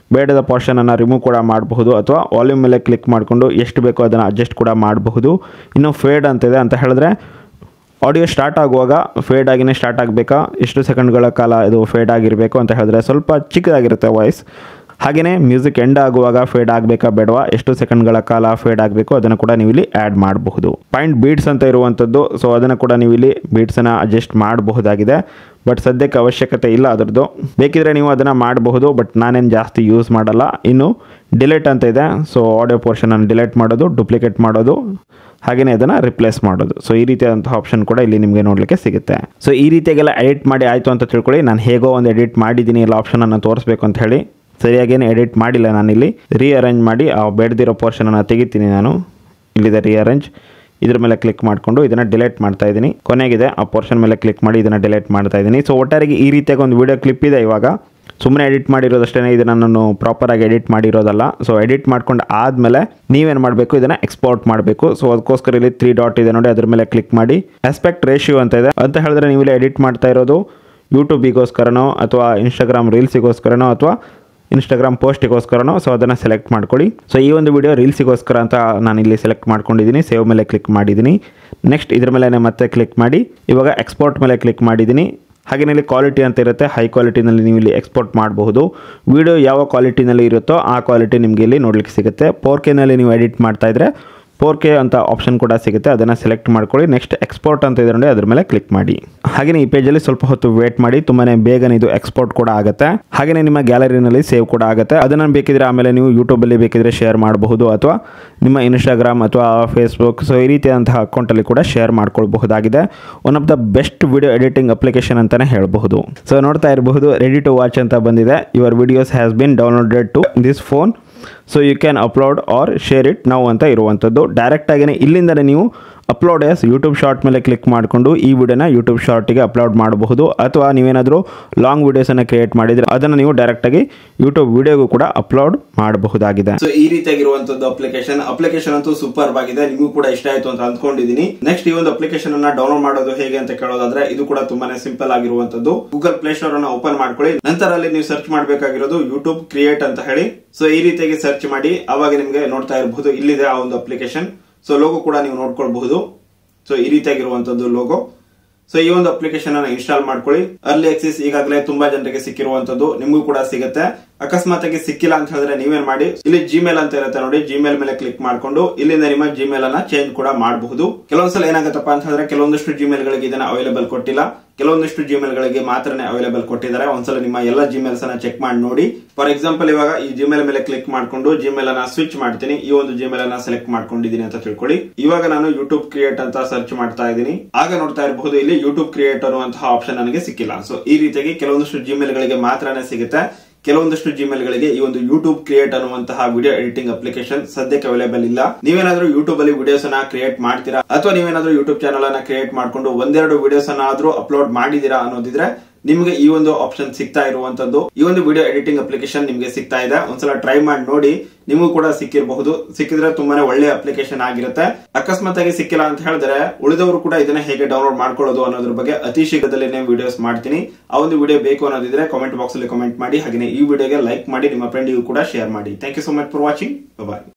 ಬೇಡದ ಪೋರ್ಷನ್ ಅನ್ನು ರಿಮೂವ್ ಕೂಡ ಮಾಡಬಹುದು ಅಥವಾ ವಾಲ್ಯೂಮ್ ಮೇಲೆ ಕ್ಲಿಕ್ ಮಾಡಿಕೊಂಡು ಎಷ್ಟು ಬೇಕೋ ಅದನ್ನು ಅಡ್ಜಸ್ಟ್ ಕೂಡ ಮಾಡಬಹುದು ಇನ್ನು ಫೇಡ್ ಅಂತಿದೆ ಅಂತ ಹೇಳಿದ್ರೆ ಆಡಿಯೋ ಸ್ಟಾರ್ಟ್ ಆಗುವಾಗ ಫೇಡ್ ಆಗಿನೇ ಸ್ಟಾರ್ಟ್ ಆಗಬೇಕಾ ಎಷ್ಟು ಸೆಕೆಂಡ್ಗಳ ಕಾಲ ಇದು ಫೇಡ್ ಆಗಿರಬೇಕು ಅಂತ ಹೇಳಿದ್ರೆ ಸ್ವಲ್ಪ ಚಿಕ್ಕದಾಗಿರುತ್ತೆ ವಾಯ್ಸ್ ಹಾಗೆಯೇ ಮ್ಯೂಸಿಕ್ ಎಂಡ್ ಆಗುವಾಗ ಫೇಡ್ ಆಗಬೇಕಾ ಬೇಡವಾ ಎಷ್ಟು ಸೆಕೆಂಡ್ಗಳ ಕಾಲ ಫೇಡ್ ಆಗಬೇಕು ಅದನ್ನು ಕೂಡ ನೀವು ಇಲ್ಲಿ ಆ್ಯಡ್ ಮಾಡಬಹುದು ಪಾಯಿಂಟ್ ಬೀಟ್ಸ್ ಅಂತ ಇರುವಂಥದ್ದು ಸೊ ಅದನ್ನು ಕೂಡ ನೀವು ಇಲ್ಲಿ ಬೀಟ್ಸನ್ನು ಅಡ್ಜಸ್ಟ್ ಮಾಡಬಹುದಾಗಿದೆ ಬಟ್ ಸದ್ಯಕ್ಕೆ ಅವಶ್ಯಕತೆ ಇಲ್ಲ ಅದರದ್ದು ಬೇಕಿದ್ರೆ ನೀವು ಅದನ್ನು ಮಾಡಬಹುದು ಬಟ್ ನಾನೇನು ಜಾಸ್ತಿ ಯೂಸ್ ಮಾಡಲ್ಲ ಇನ್ನು ಡಿಲೇಟ್ ಅಂತ ಇದೆ ಸೊ ಆಡಿಯೋ ಪೋರ್ಷನನ್ನು ಡಿಲೇಟ್ ಮಾಡೋದು ಡುಪ್ಲಿಕೇಟ್ ಮಾಡೋದು ಹಾಗೆಯೇ ಅದನ್ನು ರಿಪ್ಲೇಸ್ ಮಾಡೋದು ಸೊ ಈ ರೀತಿಯಾದಂತಹ ಆಪ್ಷನ್ ಕೂಡ ಇಲ್ಲಿ ನಿಮಗೆ ನೋಡಲಿಕ್ಕೆ ಸಿಗುತ್ತೆ ಸೊ ಈ ರೀತಿಯಾಗೆಲ್ಲ ಎಡಿಟ್ ಮಾಡಿ ಆಯಿತು ಅಂತ ತಿಳ್ಕೊಳ್ಳಿ ನಾನು ಹೇಗೋ ಒಂದು ಎಡಿಟ್ ಮಾಡಿದ್ದೀನಿ ಎಲ್ಲ ಆಪ್ಷನನ್ನು ತೋರಿಸ್ಬೇಕು ಅಂತ ಹೇಳಿ ಸರಿಯಾಗೇನು ಎಡಿಟ್ ಮಾಡಿಲ್ಲ ನಾನಿಲ್ಲಿ ರೀಅರೇಂಜ್ ಮಾಡಿ ಆ ಬೇಡದಿರೋ ಪೋರ್ಷನನ್ನು ತೆಗಿತೀನಿ ನಾನು ಇಲ್ಲಿದೆ ರೀಅರೇಂಜ್ ಇದ್ರ ಮೇಲೆ ಕ್ಲಿಕ್ ಮಾಡಿಕೊಂಡು ಇದನ್ನು ಡಿಲೀಟ್ ಮಾಡ್ತಾ ಇದ್ದೀನಿ ಕೊನೆಗಿದೆ ಆ ಪೋರ್ಷನ್ ಮೇಲೆ ಕ್ಲಿಕ್ ಮಾಡಿ ಇದನ್ನು ಡಿಲೀಟ್ ಮಾಡ್ತಾ ಇದ್ದೀನಿ ಸೊ ಒಟ್ಟಾರೆಗೆ ಈ ರೀತಿಯಾಗಿ ಒಂದು ವಿಡಿಯೋ ಕ್ಲಿಪ್ ಇದೆ ಇವಾಗ ಸುಮ್ಮನೆ ಎಡಿಟ್ ಮಾಡಿರೋದಷ್ಟೇ ಇದನ್ನು ನಾನು ಪ್ರಾಪರಾಗಿ ಎಡಿಟ್ ಮಾಡಿರೋದಲ್ಲ ಸೊ ಎಡಿಟ್ ಮಾಡ್ಕೊಂಡು ಆದಮೇಲೆ ನೀವೇನು ಮಾಡಬೇಕು ಇದನ್ನು ಎಕ್ಸ್ಪೋರ್ಟ್ ಮಾಡಬೇಕು ಸೊ ಅದಕ್ಕೋಸ್ಕರ ಇಲ್ಲಿ ತ್ರೀ ಡಾಟ್ ಇದೆ ನೋಡಿ ಅದ್ರ ಮೇಲೆ ಕ್ಲಿಕ್ ಮಾಡಿ ಆಸ್ಪೆಕ್ಟ್ ರೇಷಿಯೋ ಅಂತ ಇದೆ ಅಂತ ಹೇಳಿದ್ರೆ ನೀವು ಇಲ್ಲಿ ಎಡಿಟ್ ಮಾಡ್ತಾ ಇರೋದು ಯೂಟ್ಯೂಬಿಗೋಸ್ಕರನೋ ಅಥವಾ ಇನ್ಸ್ಟಾಗ್ರಾಮ್ ರೀಲ್ಸಿಗೋಸ್ಕರನೋ ಅಥವಾ ಇನ್ಸ್ಟಾಗ್ರಾಮ್ ಪೋಸ್ಟಿಗೋಸ್ಕರನೋ ಸೊ ಅದನ್ನು ಸೆಲೆಕ್ಟ್ ಮಾಡ್ಕೊಳ್ಳಿ ಸೊ ಈ ಒಂದು ವಿಡಿಯೋ ರೀಲ್ಸಿಗೋಸ್ಕರ ಅಂತ ನಾನು ಇಲ್ಲಿ ಸೆಲೆಕ್ಟ್ ಮಾಡ್ಕೊಂಡಿದ್ದೀನಿ ಸೇವ್ ಮೇಲೆ ಕ್ಲಿಕ್ ಮಾಡಿದ್ದೀನಿ ನೆಕ್ಸ್ಟ್ ಇದ್ರ ಮೇಲೆ ಮತ್ತೆ ಕ್ಲಿಕ್ ಮಾಡಿ ಇವಾಗ ಎಕ್ಸ್ಪೋರ್ಟ್ ಮೇಲೆ ಕ್ಲಿಕ್ ಮಾಡಿದ್ದೀನಿ ಹಾಗೆಯೇ ಇಲ್ಲಿ ಕ್ವಾಲಿಟಿ ಅಂತ ಇರುತ್ತೆ ಹೈ ಕ್ವಾಲಿಟಿನಲ್ಲಿ ನೀವು ಇಲ್ಲಿ ಎಕ್ಸ್ಪೋರ್ಟ್ ಮಾಡಬಹುದು ವಿಡಿಯೋ ಯಾವ ಕ್ವಾಲಿಟಿನಲ್ಲಿ ಇರುತ್ತೋ ಆ ಕ್ವಾಲಿಟಿ ನಿಮಗೆ ಇಲ್ಲಿ ನೋಡಲಿಕ್ಕೆ ಸಿಗುತ್ತೆ ಫೋರ್ ಕೆನಲ್ಲಿ ನೀವು ಎಡಿಟ್ ಮಾಡ್ತಾ ಇದ್ರೆ ಫೋರ್ ಕೆ ಅಂತ ಆಪ್ಷನ್ ಕೂಡ ಸಿಗುತ್ತೆ ಅದನ್ನು ಸೆಲೆಕ್ಟ್ ಮಾಡ್ಕೊಳ್ಳಿ ನೆಕ್ಸ್ಟ್ ಎಕ್ಸ್ಪೋರ್ಟ್ ಅಂತ ಇದೆ ನೋಡಿ ಅದ್ರ ಮೇಲೆ ಕ್ಲಿಕ್ ಮಾಡಿ ಹಾಗೆಯೇ ಈ ಪೇಜಲ್ಲಿ ಸ್ವಲ್ಪ ಹೊತ್ತು ವೇಟ್ ಮಾಡಿ ತುಂಬಾನೇ ಬೇಗನೆ ಇದು ಎಕ್ಸ್ಪೋರ್ಟ್ ಕೂಡ ಆಗುತ್ತೆ ಹಾಗೆಯೇ ನಿಮ್ಮ ಗ್ಯಾಲರಿನಲ್ಲಿ ಸೇವ್ ಕೂಡ ಆಗುತ್ತೆ ಅದನ್ನು ಬೇಕಿದ್ರೆ ಆಮೇಲೆ ನೀವು ಯೂಟ್ಯೂಬಲ್ಲಿ ಬೇಕಿದ್ರೆ ಶೇರ್ ಮಾಡಬಹುದು ಅಥವಾ ನಿಮ್ಮ ಇನ್ಸ್ಟಾಗ್ರಾಮ್ ಅಥವಾ ಫೇಸ್ಬುಕ್ ಸೊ ಈ ರೀತಿಯಾದಂತಹ ಅಕೌಂಟಲ್ಲಿ ಕೂಡ ಶೇರ್ ಮಾಡ್ಕೊಳ್ಬಹುದಾಗಿದೆ one of the best video editing application ಅಂತಲೇ ಹೇಳಬಹುದು ಸೊ ನೋಡ್ತಾ ಇರಬಹುದು ರೆಡಿ ಟು ವಾಚ್ ಅಂತ ಬಂದಿದೆ your videos has been downloaded to this phone so you can upload or share it ನಾವು ಅಂತ ಇರುವಂಥದ್ದು ಡೈರೆಕ್ಟಾಗಿಯೇ ಇಲ್ಲಿಂದಲೇ ನೀವು ಅಪ್ಲೋಡ್ ಎಸ್ ಯೂಟ್ಯೂಬ್ ಶಾರ್ಟ್ ಮೇಲೆ ಕ್ಲಿಕ್ ಮಾಡಿಕೊಂಡು ಈ ವಿಡಿಯೋನ ಯೂಟ್ಯೂಬ್ ಶಾರ್ಟಿಗೆ ಅಪ್ಲೋಡ್ ಮಾಡಬಹುದು ಅಥವಾ ನೀವೇನಾದರೂ ಲಾಂಗ್ ವಿಡಿಯೋಸನ್ನು ಕ್ರಿಯೇಟ್ ಮಾಡಿದರೆ ಅದನ್ನು ನೀವು ಡೈರೆಕ್ಟಾಗಿ ಯೂಟ್ಯೂಬ್ ವಿಡಿಯೋಗೂ ಕೂಡ ಅಪ್ಲೋಡ್ ಮಾಡಬಹುದಾಗಿದೆ ಸೊ ಈ ರೀತಿಯಾಗಿರುವಂತದ್ದು ಅಪ್ಲಿಕೇಶನ್ ಅಪ್ಲಿಕೇಶನ್ ಅಂತೂ ಸೂಪರ್ ಆಗಿದೆ ನಿಮಗೂ ಕೂಡ ಇಷ್ಟ ಆಯ್ತು ಅಂತ ಅಂದ್ಕೊಂಡಿದ್ದೀನಿ ನೆಕ್ಸ್ಟ್ ಈ ಒಂದು ಅಪ್ಲಿಕೇಶನ್ ಅನ್ನ ಡೌನ್ಲೋಡ್ ಮಾಡೋದು ಹೇಗೆ ಅಂತ ಕೇಳೋದಾದ್ರೆ ಇದು ಕೂಡ ತುಂಬಾನೇ ಸಿಂಪಲ್ ಆಗಿರುವಂತದ್ದು ಗೂಗಲ್ ಪ್ಲೇ ಸ್ಟೋರ್ ಅನ್ನ ಓಪನ್ ಮಾಡ್ಕೊಳ್ಳಿ ನಂತರ ಅಲ್ಲಿ ನೀವು ಸರ್ಚ್ ಮಾಡಬೇಕಾಗಿರೋದು ಯೂಟ್ಯೂಬ್ ಕ್ರಿಯೇಟ್ ಅಂತ ಹೇಳಿ ಸೊ ಈ ರೀತಿಯಾಗಿ ಸರ್ಚ್ ಮಾಡಿ ಅವಾಗ ನಿಮ್ಗೆ ನೋಡ್ತಾ ಇರಬಹುದು ಇಲ್ಲಿದೆ ಆ ಒಂದು ಅಪ್ಲಿಕೇಶನ್ ಸೊ ಲೋಗೋ ಕೂಡ ನೀವು ನೋಡ್ಕೊಳ್ಬಹುದು ಸೊ ಈ ರೀತಿಯಾಗಿರುವಂತದ್ದು ಲೋಗೋ ಸೊ ಈ ಒಂದು ಅಪ್ಲಿಕೇಶನ್ ಅನ್ನ ಇನ್ಸ್ಟಾಲ್ ಮಾಡ್ಕೊಳ್ಳಿ ಅರ್ಲಿ ಆಕ್ಸಿಸ್ ಈಗಾಗಲೇ ತುಂಬಾ ಜನರಿಗೆ ಸಿಕ್ಕಿರುವಂತದ್ದು ನಿಮಗೂ ಕೂಡ ಸಿಗುತ್ತೆ ಅಕಸ್ಮಾತ್ ಆಗಿ ಸಿಕ್ಕಿಲ್ಲ ಅಂತ ಹೇಳಿದ್ರೆ ನೀವೇನ್ ಮಾಡಿ ಇಲ್ಲಿ ಜಿಮೇಲ್ ಅಂತ ಇರುತ್ತೆ ನೋಡಿ ಜಿಮೇಲ್ ಮೇಲೆ ಕ್ಲಿಕ್ ಮಾಡ್ಕೊಂಡು ಇಲ್ಲಿಂದ ನಿಮ್ಮ ಜಿಮೇಲ್ ಅನ್ನ ಚೇಂಜ್ ಕೂಡ ಮಾಡಬಹುದು ಕೆಲವೊಂದ್ಸಲ ಏನಾಗುತ್ತಪ್ಪ ಅಂತ ಹೇಳಿದ್ರೆ ಕೆಲವೊಂದಷ್ಟು ಜಿಮೇಲ್ ಗಳಿಗೆ ಇದನ್ನ ಅವೈಲೇಬಲ್ ಕೊಟ್ಟಿಲ್ಲ ಕೆಲವೊಂದಿಷ್ಟು ಜಿಮೇಲ್ ಗಳಿಗೆ ಮಾತ್ರನೇ ಅವೈಲೇಬಲ್ ಕೊಟ್ಟಿದ್ದಾರೆ ಒಂದ್ಸಲ ನಿಮ್ಮ ಎಲ್ಲ ಜಿಮೇಲ್ಸ್ ಅನ್ನ ಚೆಕ್ ಮಾಡಿ ನೋಡಿ ಫಾರ್ ಎಕ್ಸಾಂಪಲ್ ಇವಾಗ ಈ ಜಿಮೇಲ್ ಮೇಲೆ ಕ್ಲಿಕ್ ಮಾಡ್ಕೊಂಡು ಜಿಮೇಲ್ ಅನ್ನ ಸ್ವಿಚ್ ಮಾಡ್ತೀನಿ ಈ ಒಂದು ಜಿಮೇಲ್ ಅನ್ನ ಸೆಲೆಕ್ಟ್ ಮಾಡ್ಕೊಂಡಿದ್ದೀನಿ ಅಂತ ತಿಳ್ಕೊಳ್ಳಿ ಇವಾಗ ನಾನು ಯೂಟ್ಯೂಬ್ ಕ್ರಿಯೇಟ್ ಅಂತ ಸರ್ಚ್ ಮಾಡ್ತಾ ಇದ್ದೀನಿ ಆಗ ನೋಡ್ತಾ ಇರಬಹುದು ಇಲ್ಲಿ ಯೂಟ್ಯೂಬ್ ಕ್ರಿಯೇಟ್ ಅನ್ನುವಂತಹ ಆಪ್ಷನ್ ನನಗೆ ಸಿಕ್ಕಿಲ್ಲ ಸೊ ಈ ರೀತಿಯಾಗಿ ಕೆಲವೊಂದಷ್ಟು ಜಿಮೇಲ್ ಗಳಿಗೆ ಮಾತ್ರನೇ ಸಿಗುತ್ತೆ ಕೆಲವೊಂದಷ್ಟು ಜಿಮೇಲ್ ಗಳಿಗೆ ಈ ಒಂದು ಯೂಟ್ಯೂಬ್ ಕ್ರಿಯೇಟ್ ಅನ್ನುವಂತಹ ವಿಡಿಯೋ ಎಡಿಟಿಂಗ್ ಅಪ್ಲಿಕೇಶನ್ ಸದ್ಯಕ್ಕೆ ಅವೈಲೇಬಲ್ ಇಲ್ಲ ನೀವೇನಾದ್ರೂ ಯೂಟ್ಯೂಬ್ ಅಲ್ಲಿ ವಿಡಿಯೋಸ್ ಅನ್ನ ಕ್ರಿಯೇಟ್ ಮಾಡ್ತೀರಾ ಅಥವಾ ನೀವೇನಾದ್ರೂ ಯೂಟ್ಯೂಬ್ ಚಾನಲ್ ಅನ್ನ ಕ್ರಿಯೇಟ್ ಮಾಡ್ಕೊಂಡು ಒಂದೆರಡು ವಿಡಿಯೋಸ್ ಅನ್ನ ಆದ್ರೂ ಅಪ್ಲೋಡ್ ಮಾಡಿದೀರಾ ಅನ್ನೋದಿದ್ರೆ ನಿಮಗೆ ಈ ಒಂದು ಆಪ್ಷನ್ ಸಿಗ್ತಾ ಇರುವಂತದ್ದು ಈ ಒಂದು ವಿಡಿಯೋ ಎಡಿಟಿಂಗ್ ಅಪ್ಲಿಕೇಶನ್ ನಿಮಗೆ ಸಿಗ್ತಾ ಇದೆ ಒಂದ್ಸಲ ಟ್ರೈ ಮಾಡಿ ನೋಡಿ ನಿಮಗೂ ಕೂಡ ಸಿಕ್ಕಿರಬಹುದು ಸಿಕ್ಕಿದ್ರೆ ತುಂಬಾನೇ ಒಳ್ಳೆ ಅಪ್ಲಿಕೇಶನ್ ಆಗಿರುತ್ತೆ ಅಕಸ್ಮಾತ್ ಆಗಿ ಸಿಕ್ಕಿಲ್ಲ ಅಂತ ಹೇಳಿದ್ರೆ ಉಳಿದವರು ಕೂಡ ಇದನ್ನ ಹೇಗೆ ಡೌನ್ಲೋಡ್ ಮಾಡ್ಕೊಳ್ಳೋದು ಅನ್ನೋದ್ರ ಬಗ್ಗೆ ಅತಿ ಶೀಘ್ರದಲ್ಲಿ ವಿಡಿಯೋಸ್ ಮಾಡ್ತೀನಿ ಆ ಒಂದು ವಿಡಿಯೋ ಬೇಕು ಅನ್ನೋದಿದ್ರೆ ಕಾಮೆಂಟ್ ಬಾಕ್ಸ್ ಅಲ್ಲಿ ಕಾಮೆಂಟ್ ಮಾಡಿ ಹಾಗೆ ಈ ವಿಡಿಯೋಗೆ ಲೈಕ್ ಮಾಡಿ ನಿಮ್ಮ ಫ್ರೆಂಡಿಗೂ ಕೂಡ ಶೇರ್ ಮಾಡಿ thank you so much for watching bye